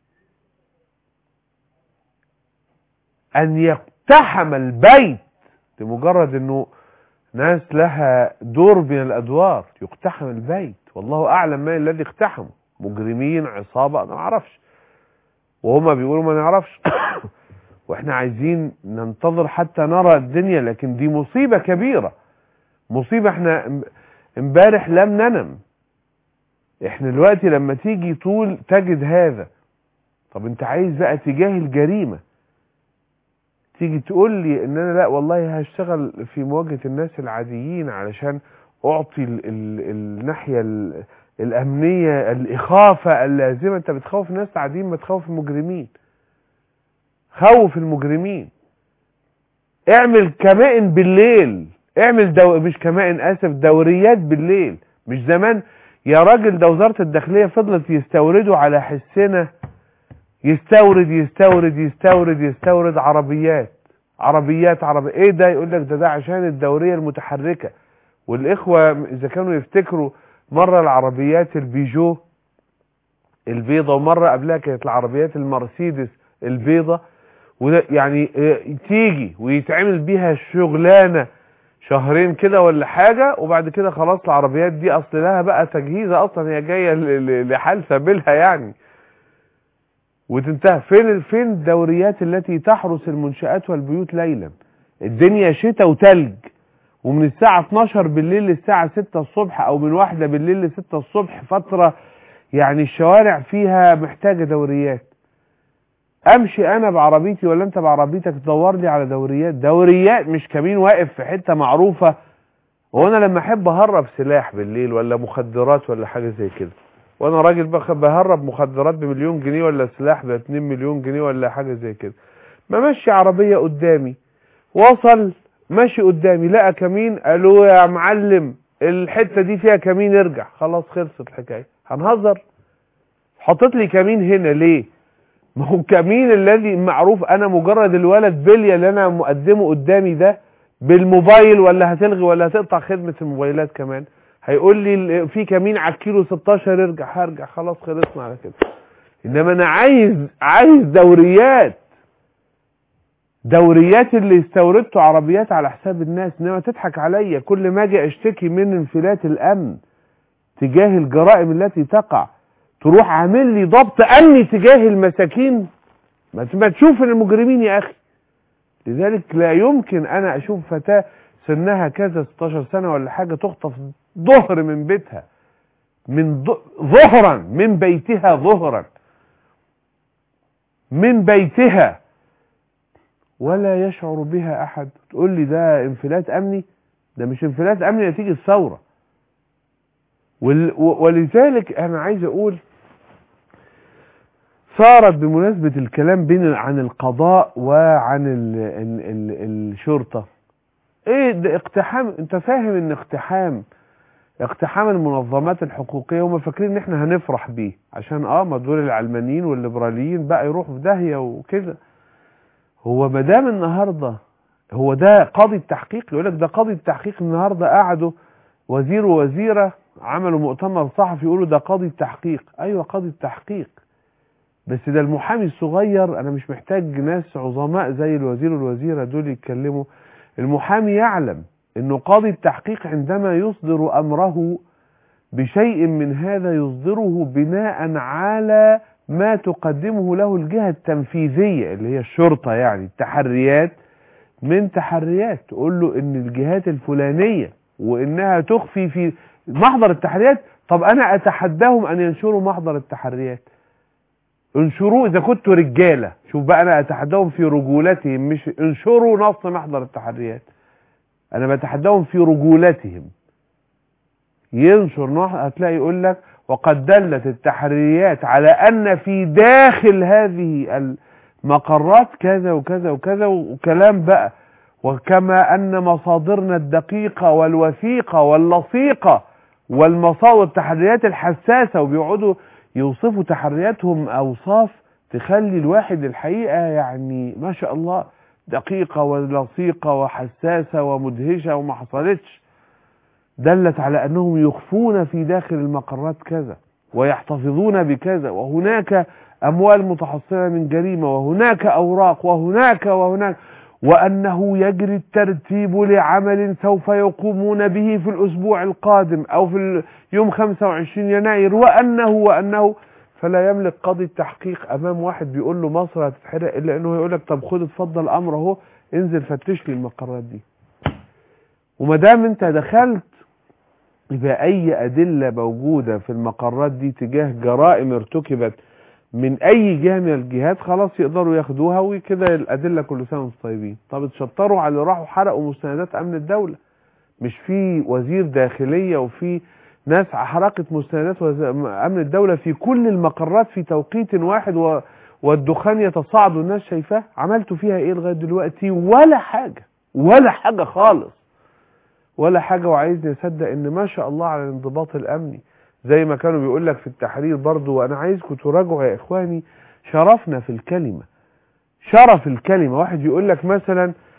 ان يقتحم البيت لمجرد انه ناس لها دور من الادوار يقتحم البيت والله اعلم من الذي اقتحمه مجرمين عصابه انا ما اعرفش وهما بيقولوا ما نعرفش واحنا عايزين ننتظر حتى نرى الدنيا لكن دي مصيبه كبيره مصيبه احنا امبارح لم ننم احنا دلوقتي لما تيجي طول تجد هذا طب انت عايز بقى تجاه الجريمه تيجي تقول لي ان انا لا والله هشتغل في مواجهة الناس العاديين علشان اعطي ال ال الناحية ال الامنية الاخافة اللازمة انت بتخوف الناس العاديين ما تخوف المجرمين خوف المجرمين اعمل كمائن بالليل اعمل دو مش كمائن اسف دوريات بالليل مش زمان يا راجل ده وزارة الداخلية فضلت يستوردوا على حسنا يستورد يستورد يستورد يستورد عربيات عربيات عربية ايه ده يقول لك ده ده عشان الدورية المتحركة والاخوة اذا كانوا يفتكروا مرة العربيات البيجو البيضة ومرة قبلها كانت العربيات المرسيدس البيضة وده يعني اه، تيجي ويتعمل بيها شغلانة شهرين كده ولا حاجة وبعد كده خلاص العربيات دي اصل لها بقى تجهيزة اصلا هي جاية ل- ل- لحال سبيلها يعني وتنتهي فين فين الدوريات التي تحرس المنشآت والبيوت ليلا الدنيا شتاء وتلج ومن الساعة 12 بالليل للساعة 6 الصبح او من واحدة بالليل ل 6 الصبح فترة يعني الشوارع فيها محتاجة دوريات امشي انا بعربيتي ولا انت بعربيتك تدور لي على دوريات دوريات مش كمين واقف في حتة معروفة وانا لما احب اهرب سلاح بالليل ولا مخدرات ولا حاجة زي كده وانا راجل بخ- بهرب مخدرات بمليون جنيه ولا سلاح ب 2 مليون جنيه ولا حاجة زي كده بمشي عربية قدامي وصل ماشي قدامي لقى كمين قالوا يا معلم الحتة دي فيها كمين ارجع خلاص خلصت الحكاية هنهزر حطيت لي كمين هنا ليه ما هو الكمين الذي معروف انا مجرد الولد بلية اللي انا مقدمه قدامي ده بالموبايل ولا هتلغي ولا هتقطع خدمة الموبايلات كمان هيقول لي ال- في كمين على الكيلو 16 ارجع هرجع خلاص خلصنا على كده انما انا عايز عايز دوريات دوريات اللي استوردته عربيات على حساب الناس انما تضحك عليا كل ما اجي اشتكي من انفلات الامن تجاه الجرائم التي تقع تروح عامل لي ضبط امني تجاه المساكين ما ت- ما تشوف المجرمين يا اخي لذلك لا يمكن انا اشوف فتاة سنها كذا 16 سنة ولا حاجة تخطف ظهر من بيتها من ظ- ظهرا من بيتها ظهرا من بيتها ولا يشعر بها احد تقول لي ده انفلات امني ده مش انفلات امني نتيجة ثورة وال- و- ولذلك انا عايز اقول صارت بمناسبة الكلام بين عن القضاء وعن ال ال ال الشرطة ايه ده اقتحام انت فاهم ان اقتحام اقتحام المنظمات الحقوقية هم فاكرين ان احنا هنفرح بيه عشان اه ما دول العلمانيين والليبراليين بقى يروحوا في داهية وكده هو ما دام النهارده هو ده قاضي التحقيق يقول لك ده قاضي التحقيق النهارده قعدوا وزير ووزيره عملوا مؤتمر صحفي يقولوا ده قاضي التحقيق ايوه قاضي التحقيق بس ده المحامي الصغير انا مش محتاج ناس عظماء زي الوزير والوزيره دول يتكلموا المحامي يعلم انه قاضي التحقيق عندما يصدر امره بشيء من هذا يصدره بناء على ما تقدمه له الجهة التنفيذية اللي هي الشرطة يعني التحريات من تحريات تقول له ان الجهات الفلانية وانها تخفي في محضر التحريات طب انا اتحداهم ان ينشروا محضر التحريات انشروه اذا كنتوا رجالة شوف بقى انا اتحداهم في رجولتهم مش انشروا نص محضر التحريات انا بتحداهم في رجولتهم ينشر نص هتلاقي يقول لك وقد دلت التحريات على ان في داخل هذه المقرات كذا وكذا وكذا وكلام بقى وكما ان مصادرنا الدقيقة والوثيقة واللصيقة والمصادر التحريات الحساسة وبيقعدوا يوصفوا تحرياتهم اوصاف تخلي الواحد الحقيقة يعني ما شاء الله دقيقة ولصيقة وحساسة ومدهشة وما حصلتش دلت على انهم يخفون في داخل المقرات كذا ويحتفظون بكذا وهناك اموال متحصلة من جريمة وهناك اوراق وهناك وهناك وانه يجري الترتيب لعمل سوف يقومون به في الاسبوع القادم او في يوم 25 يناير وانه وانه فلا يملك قاضي التحقيق امام واحد بيقول له مصر هتتحرق الا انه يقول لك طب خد اتفضل امر اهو انزل فتش لي المقرات دي وما دام انت دخلت يبقى اي ادله موجوده في المقرات دي تجاه جرائم ارتكبت من اي جهه من الجهات خلاص يقدروا ياخدوها وكده الادله كل سنه وانتم طيبين طب اتشطروا على اللي راحوا حرقوا مستندات امن الدوله مش في وزير داخليه وفي ناس حرقت مستندات وز... امن الدوله في كل المقرات في توقيت واحد و... والدخان يتصاعد والناس شايفاه عملتوا فيها ايه لغايه دلوقتي ولا حاجه ولا حاجه خالص ولا حاجه وعايزني اصدق ان ما شاء الله على الانضباط الامني زي ما كانوا بيقول لك في التحرير برضو وانا عايزكم تراجعوا يا اخواني شرفنا في الكلمه شرف الكلمه واحد يقول لك مثلا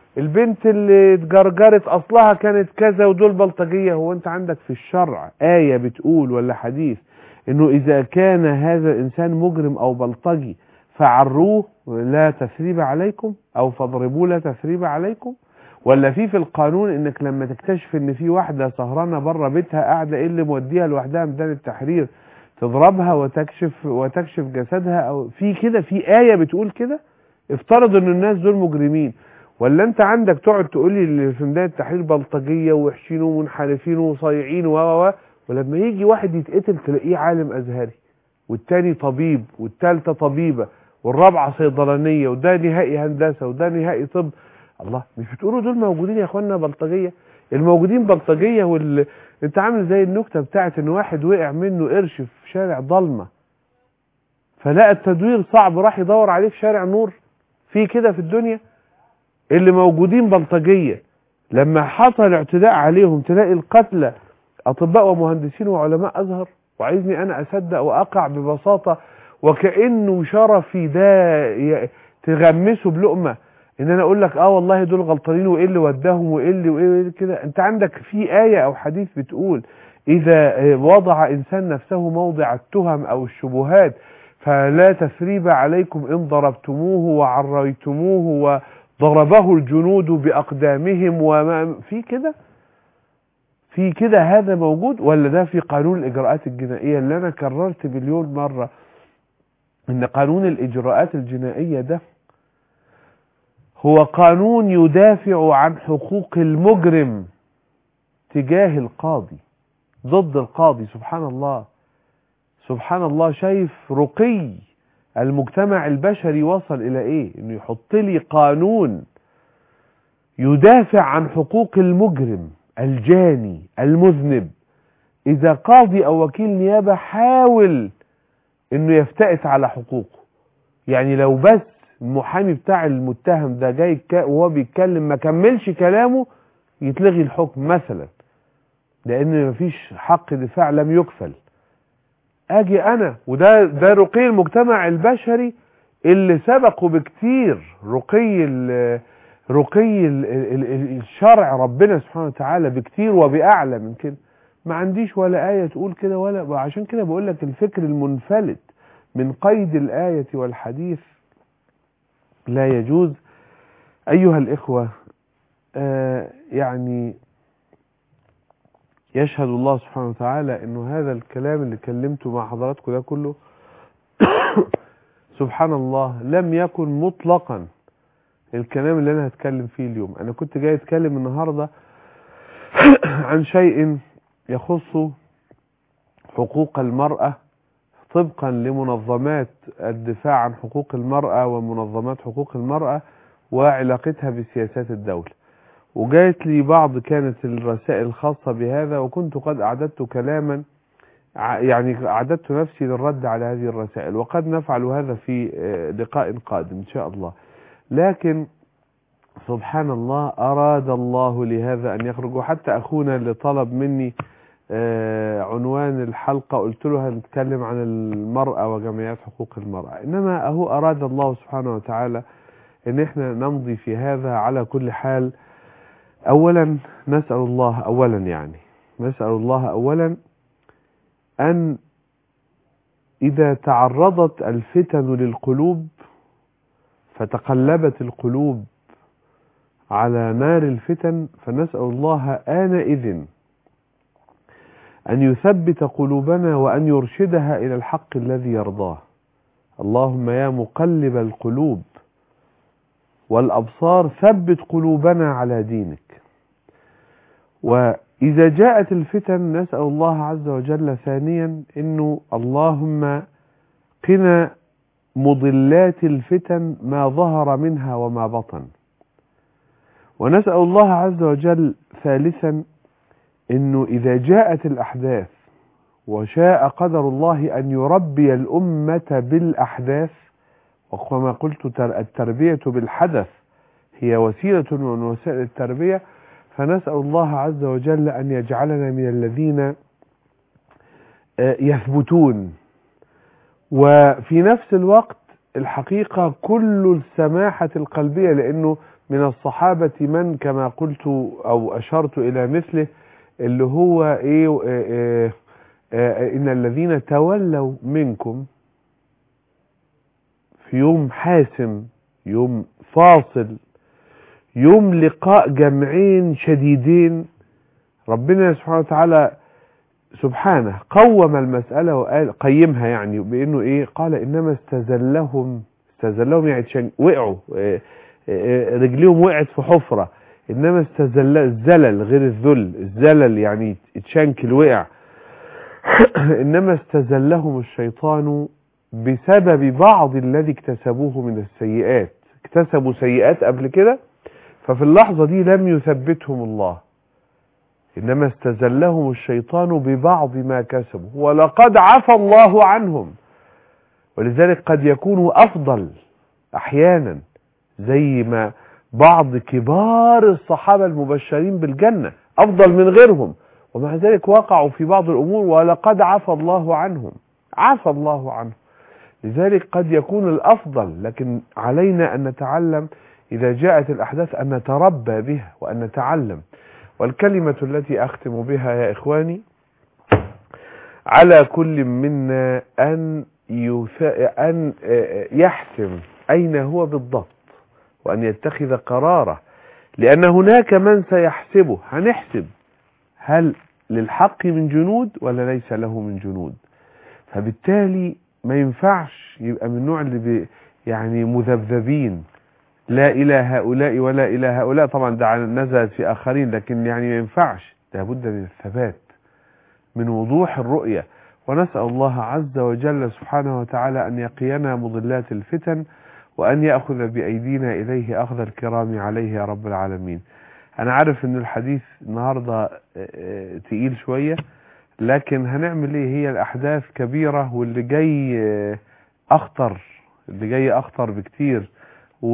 البنت اللي اتجرجرت اصلها كانت كذا ودول بلطجية هو انت عندك في الشرع آية بتقول ولا حديث انه اذا كان هذا الانسان مجرم او بلطجي فعروه لا تثريب عليكم او فاضربوه لا تثريب عليكم ولا في في القانون انك لما تكتشف ان في واحده سهرانه بره بيتها قاعده ايه اللي موديها لوحدها ميدان التحرير تضربها وتكشف وتكشف جسدها او في كده في ايه بتقول كده افترض ان الناس دول مجرمين ولا انت عندك تقعد تقول لي اللي في ميدان التحرير بلطجيه ووحشين ومنحرفين وصايعين و و ولما يجي واحد يتقتل تلاقيه عالم ازهري والتاني طبيب والتالتة طبيبة والرابعة صيدلانية وده نهائي هندسة وده نهائي طب الله مش بتقولوا دول موجودين يا اخوانا بلطجية الموجودين بلطجية وال... انت عامل زي النكتة بتاعت ان واحد وقع منه قرش في شارع ضلمة فلقى التدوير صعب راح يدور عليه في شارع نور في كده في الدنيا اللي موجودين بلطجية لما حصل اعتداء عليهم تلاقي القتلى اطباء ومهندسين وعلماء ازهر وعايزني انا اصدق واقع ببساطة وكأنه شرفي ده ي- تغمسه بلقمة ان انا اقول لك اه والله دول غلطانين وايه اللي وداهم وايه اللي وايه اللي كده انت عندك في آية او حديث بتقول اذا آه، وضع انسان نفسه موضع التهم او الشبهات فلا تثريب عليكم ان ضربتموه وعريتموه وضربه الجنود باقدامهم وما في كده في كده هذا موجود ولا ده في قانون الإجراءات الجنائية اللي أنا كررت مليون مرة إن قانون الإجراءات الجنائية ده هو قانون يدافع عن حقوق المجرم تجاه القاضي ضد القاضي سبحان الله سبحان الله شايف رقي المجتمع البشري وصل إلى إيه إنه يحط لي قانون يدافع عن حقوق المجرم الجاني المذنب إذا قاضي أو وكيل نيابة حاول إنه يفتئت على حقوقه يعني لو بس المحامي بتاع المتهم ده جاي يتك- وهو بيتكلم ما كملش كلامه يتلغي الحكم مثلا لأن مفيش حق دفاع لم يكفل أجي أنا وده ده رقي المجتمع البشري اللي سبقه بكتير رقي ال- رقي ال- ال- ال- الشرع ربنا سبحانه وتعالى بكتير وبأعلى من كده ما عنديش ولا آية تقول كده ولا عشان كده بقول لك الفكر المنفلت من قيد الآية والحديث لا يجوز أيها الإخوة آه يعني يشهد الله سبحانه وتعالى أنه هذا الكلام اللي كلمته مع حضراتكم ده كله سبحان الله لم يكن مطلقا الكلام اللي انا هتكلم فيه اليوم انا كنت جاي اتكلم النهاردة عن شيء يخص حقوق المرأة طبقا لمنظمات الدفاع عن حقوق المرأة ومنظمات حقوق المرأة وعلاقتها بسياسات الدولة وجاءت لي بعض كانت الرسائل الخاصة بهذا وكنت قد أعددت كلاما ع- يعني أعددت نفسي للرد على هذه الرسائل وقد نفعل هذا في آه، لقاء قادم إن شاء الله لكن سبحان الله أراد الله لهذا أن يخرج وحتى أخونا اللي طلب مني آه، عنوان الحلقة قلت له هنتكلم عن المرأة وجمعيات حقوق المرأة إنما أهو أراد الله سبحانه وتعالى إن إحنا نمضي في هذا على كل حال أولا نسأل الله أولا يعني نسأل الله أولا أن إذا تعرضت الفتن للقلوب فتقلبت القلوب على نار الفتن فنسأل الله آنئذ أن يثبت قلوبنا وأن يرشدها إلى الحق الذي يرضاه اللهم يا مقلب القلوب والأبصار ثبت قلوبنا على دينك وإذا جاءت الفتن نسأل الله عز وجل ثانيا أنه اللهم قنا مضلات الفتن ما ظهر منها وما بطن ونسأل الله عز وجل ثالثا انه اذا جاءت الاحداث وشاء قدر الله ان يربي الامة بالاحداث وكما قلت تر- التربية بالحدث هي وسيلة من وسائل التربية فنسأل الله عز وجل ان يجعلنا من الذين آه، يثبتون وفي نفس الوقت الحقيقة كل السماحة القلبية لأنه من الصحابة من كما قلت أو أشرت إلى مثله اللي هو إيه آه، آه، آه، إن الذين تولوا منكم في يوم حاسم يوم فاصل يوم لقاء جمعين شديدين ربنا سبحانه وتعالى سبحانه قوم المسألة وقال قيمها يعني بأنه إيه قال إنما استزلهم استزلهم يعني تشن- وقعوا آه، آه، رجليهم وقعت في حفرة إنما استزل الزلل غير الذل الزلل يعني اتشنكل وقع إنما استزلهم الشيطان بسبب بعض الذي اكتسبوه من السيئات اكتسبوا سيئات قبل كده ففي اللحظة دي لم يثبتهم الله إنما استزلهم الشيطان ببعض ما كسبوا ولقد عفى الله عنهم ولذلك قد يكونوا أفضل أحيانا زي ما بعض كبار الصحابة المبشرين بالجنة أفضل من غيرهم ومع ذلك وقعوا في بعض الأمور ولقد عفى الله عنهم عفى الله عنهم لذلك قد يكون الأفضل لكن علينا أن نتعلم إذا جاءت الأحداث أن نتربى بها وأن نتعلم والكلمة التي أختم بها يا إخواني على كل منا أن, يث... أن يحسم أين هو بالضبط وأن يتخذ قراره لأن هناك من سيحسبه هنحسب هل للحق من جنود ولا ليس له من جنود فبالتالي ما ينفعش يبقى من النوع اللي بي يعني مذبذبين لا إلى هؤلاء ولا إلى هؤلاء طبعا ده نزلت في آخرين لكن يعني ما ينفعش لابد من الثبات من وضوح الرؤية ونسأل الله عز وجل سبحانه وتعالى أن يقينا مضلات الفتن وأن يأخذ بأيدينا إليه أخذ الكرام عليه يا رب العالمين أنا عارف أن الحديث النهاردة تقيل شوية لكن هنعمل ايه هي الأحداث كبيرة واللي جاي أخطر اللي جاي أخطر بكتير و...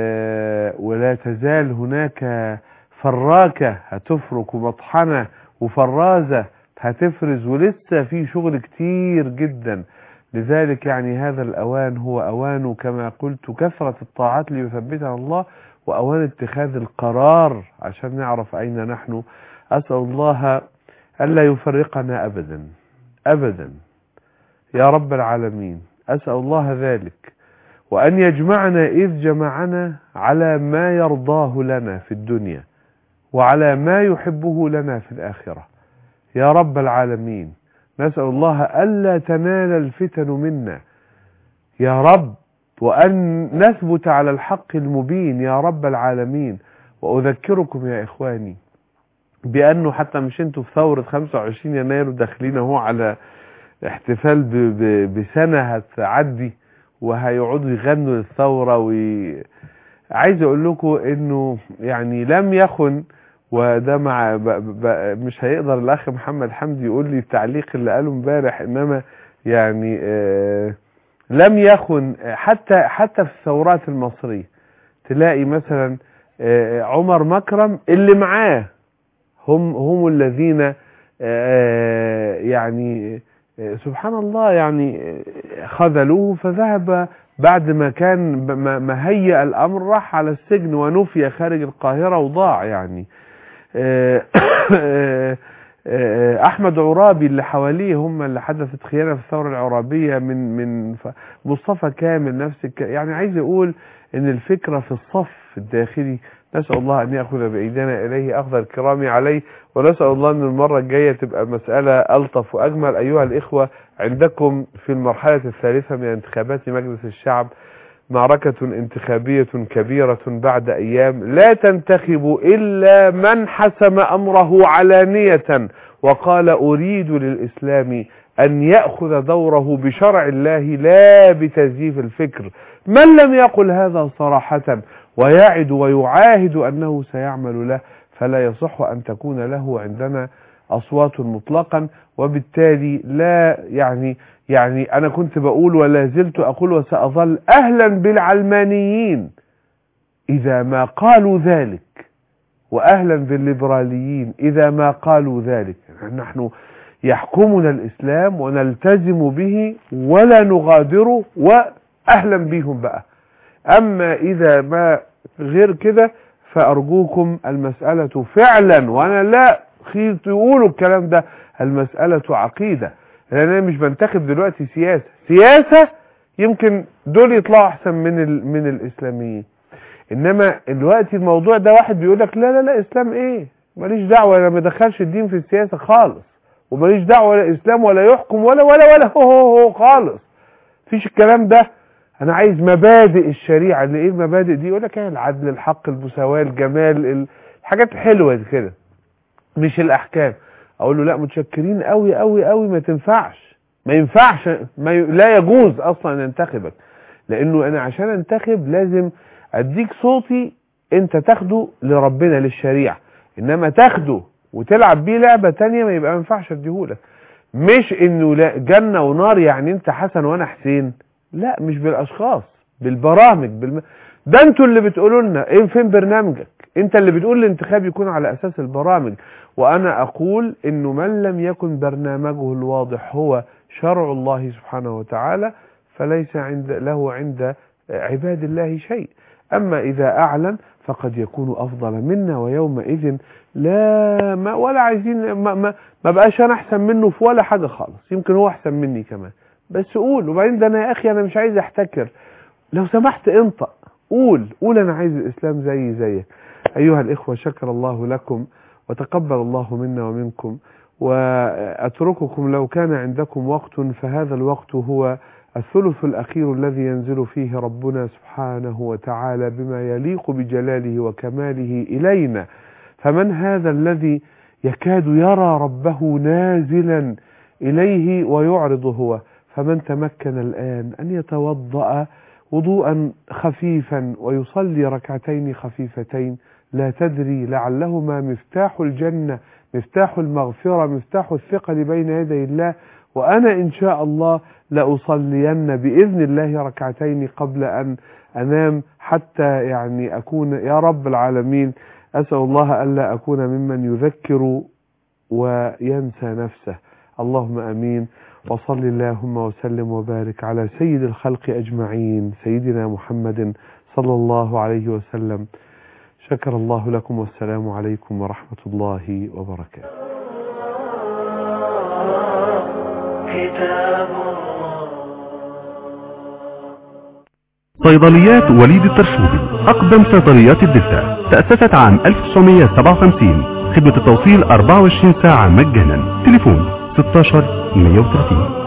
ولا تزال هناك فراكة هتفرك ومطحنة وفرازة هتفرز ولسه في شغل كتير جدا لذلك يعني هذا الأوان هو أوان كما قلت كثرة الطاعات اللي يثبتها الله وأوان اتخاذ القرار عشان نعرف أين نحن أسأل الله ألا يفرقنا أبدا أبدا يا رب العالمين أسأل الله ذلك وأن يجمعنا إذ جمعنا على ما يرضاه لنا في الدنيا وعلى ما يحبه لنا في الآخرة يا رب العالمين نسأل الله ألا تنال الفتن منا يا رب وأن نثبت على الحق المبين يا رب العالمين وأذكركم يا إخواني بأنه حتى مش انتوا في ثورة 25 يناير داخلين اهو على احتفال ب ب بسنة هتعدي وهيقعدوا يغنوا للثورة وي... عايز اقول لكم انه يعني لم يخن وده مع ب... ب... مش هيقدر الاخ محمد حمدي يقول لي التعليق اللي قاله امبارح انما يعني آه لم يخن حتى حتى في الثورات المصرية تلاقي مثلا آه عمر مكرم اللي معاه هم هم الذين يعني سبحان الله يعني خذلوه فذهب بعد ما كان ما هيأ الأمر راح على السجن ونفي خارج القاهرة وضاع يعني أحمد عرابي اللي حواليه هم اللي حدثت خيانة في الثورة العرابية من من مصطفى كامل نفس يعني عايز أقول إن الفكرة في الصف الداخلي نسأل الله أن يأخذ بأيدينا إليه أخذ الكرام عليه ونسأل الله أن المرة الجاية تبقى مسألة ألطف وأجمل أيها الإخوة عندكم في المرحلة الثالثة من انتخابات مجلس الشعب معركة انتخابية كبيرة بعد أيام لا تنتخب إلا من حسم أمره علانية وقال أريد للإسلام أن يأخذ دوره بشرع الله لا بتزييف الفكر من لم يقل هذا صراحة ويعد ويعاهد أنه سيعمل له فلا يصح أن تكون له عندنا أصوات مطلقا وبالتالي لا يعني يعني أنا كنت بقول ولا زلت أقول وسأظل أهلا بالعلمانيين إذا ما قالوا ذلك وأهلا بالليبراليين إذا ما قالوا ذلك نحن يحكمنا الإسلام ونلتزم به ولا نغادره وأهلا بهم بقى أما إذا ما غير كده فأرجوكم المسألة فعلا وأنا لا خيط يقولوا الكلام ده المسألة عقيدة لأن أنا مش بنتخب دلوقتي سياسة سياسة يمكن دول يطلعوا أحسن من ال... من الإسلاميين إنما دلوقتي الموضوع ده واحد بيقول لك لا لا لا إسلام إيه ماليش دعوة أنا ما بدخلش الدين في السياسة خالص وماليش دعوة ولا إسلام ولا يحكم ولا ولا ولا هو هو, هو خالص فيش الكلام ده انا عايز مبادئ الشريعه اللي ايه المبادئ دي يقول لك ايه العدل الحق المساواه الجمال ال- الحاجات الحلوه دي كده مش الاحكام اقول له لا متشكرين قوي قوي قوي ما تنفعش ما ينفعش ما ي... لا يجوز اصلا ان انتخبك لانه انا عشان انتخب لازم اديك صوتي انت تاخده لربنا للشريعه انما تاخده وتلعب بيه لعبه تانية ما يبقى ما ينفعش اديهولك مش انه لا جنه ونار يعني انت حسن وانا حسين لا مش بالاشخاص بالبرامج بالم... ده انتوا اللي بتقولوا لنا ايه فين برنامجك انت اللي بتقول الانتخاب يكون على اساس البرامج وانا اقول انه من لم يكن برنامجه الواضح هو شرع الله سبحانه وتعالى فليس عند له عند عباد الله شيء اما اذا اعلن فقد يكون افضل منا ويومئذ لا ما ولا عايزين ما, ما, ما بقاش انا احسن منه في ولا حاجه خالص يمكن هو احسن مني كمان بس قول وبعدين ده انا يا اخي انا مش عايز احتكر لو سمحت انطق قول قول انا عايز الاسلام زي زيك ايها الاخوه شكر الله لكم وتقبل الله منا ومنكم واترككم لو كان عندكم وقت فهذا الوقت هو الثلث الاخير الذي ينزل فيه ربنا سبحانه وتعالى بما يليق بجلاله وكماله الينا فمن هذا الذي يكاد يرى ربه نازلا اليه ويعرض هو فمن تمكن الآن أن يتوضأ وضوءا خفيفا ويصلي ركعتين خفيفتين لا تدري لعلهما مفتاح الجنة مفتاح المغفرة مفتاح الثقل بين يدي الله وأنا إن شاء الله لأصلين بإذن الله ركعتين قبل أن أنام حتى يعني أكون يا رب العالمين أسأل الله ألا أكون ممن يذكر وينسى نفسه اللهم أمين وصل اللهم وسلم وبارك على سيد الخلق أجمعين سيدنا محمد صلى الله عليه وسلم شكر الله لكم والسلام عليكم ورحمة الله وبركاته كتاب الله صيدليات وليد الترشوبي أقدم صيدليات الدلتا تأسست عام 1957 خدمة التوصيل 24 ساعة مجانا تليفون 16 130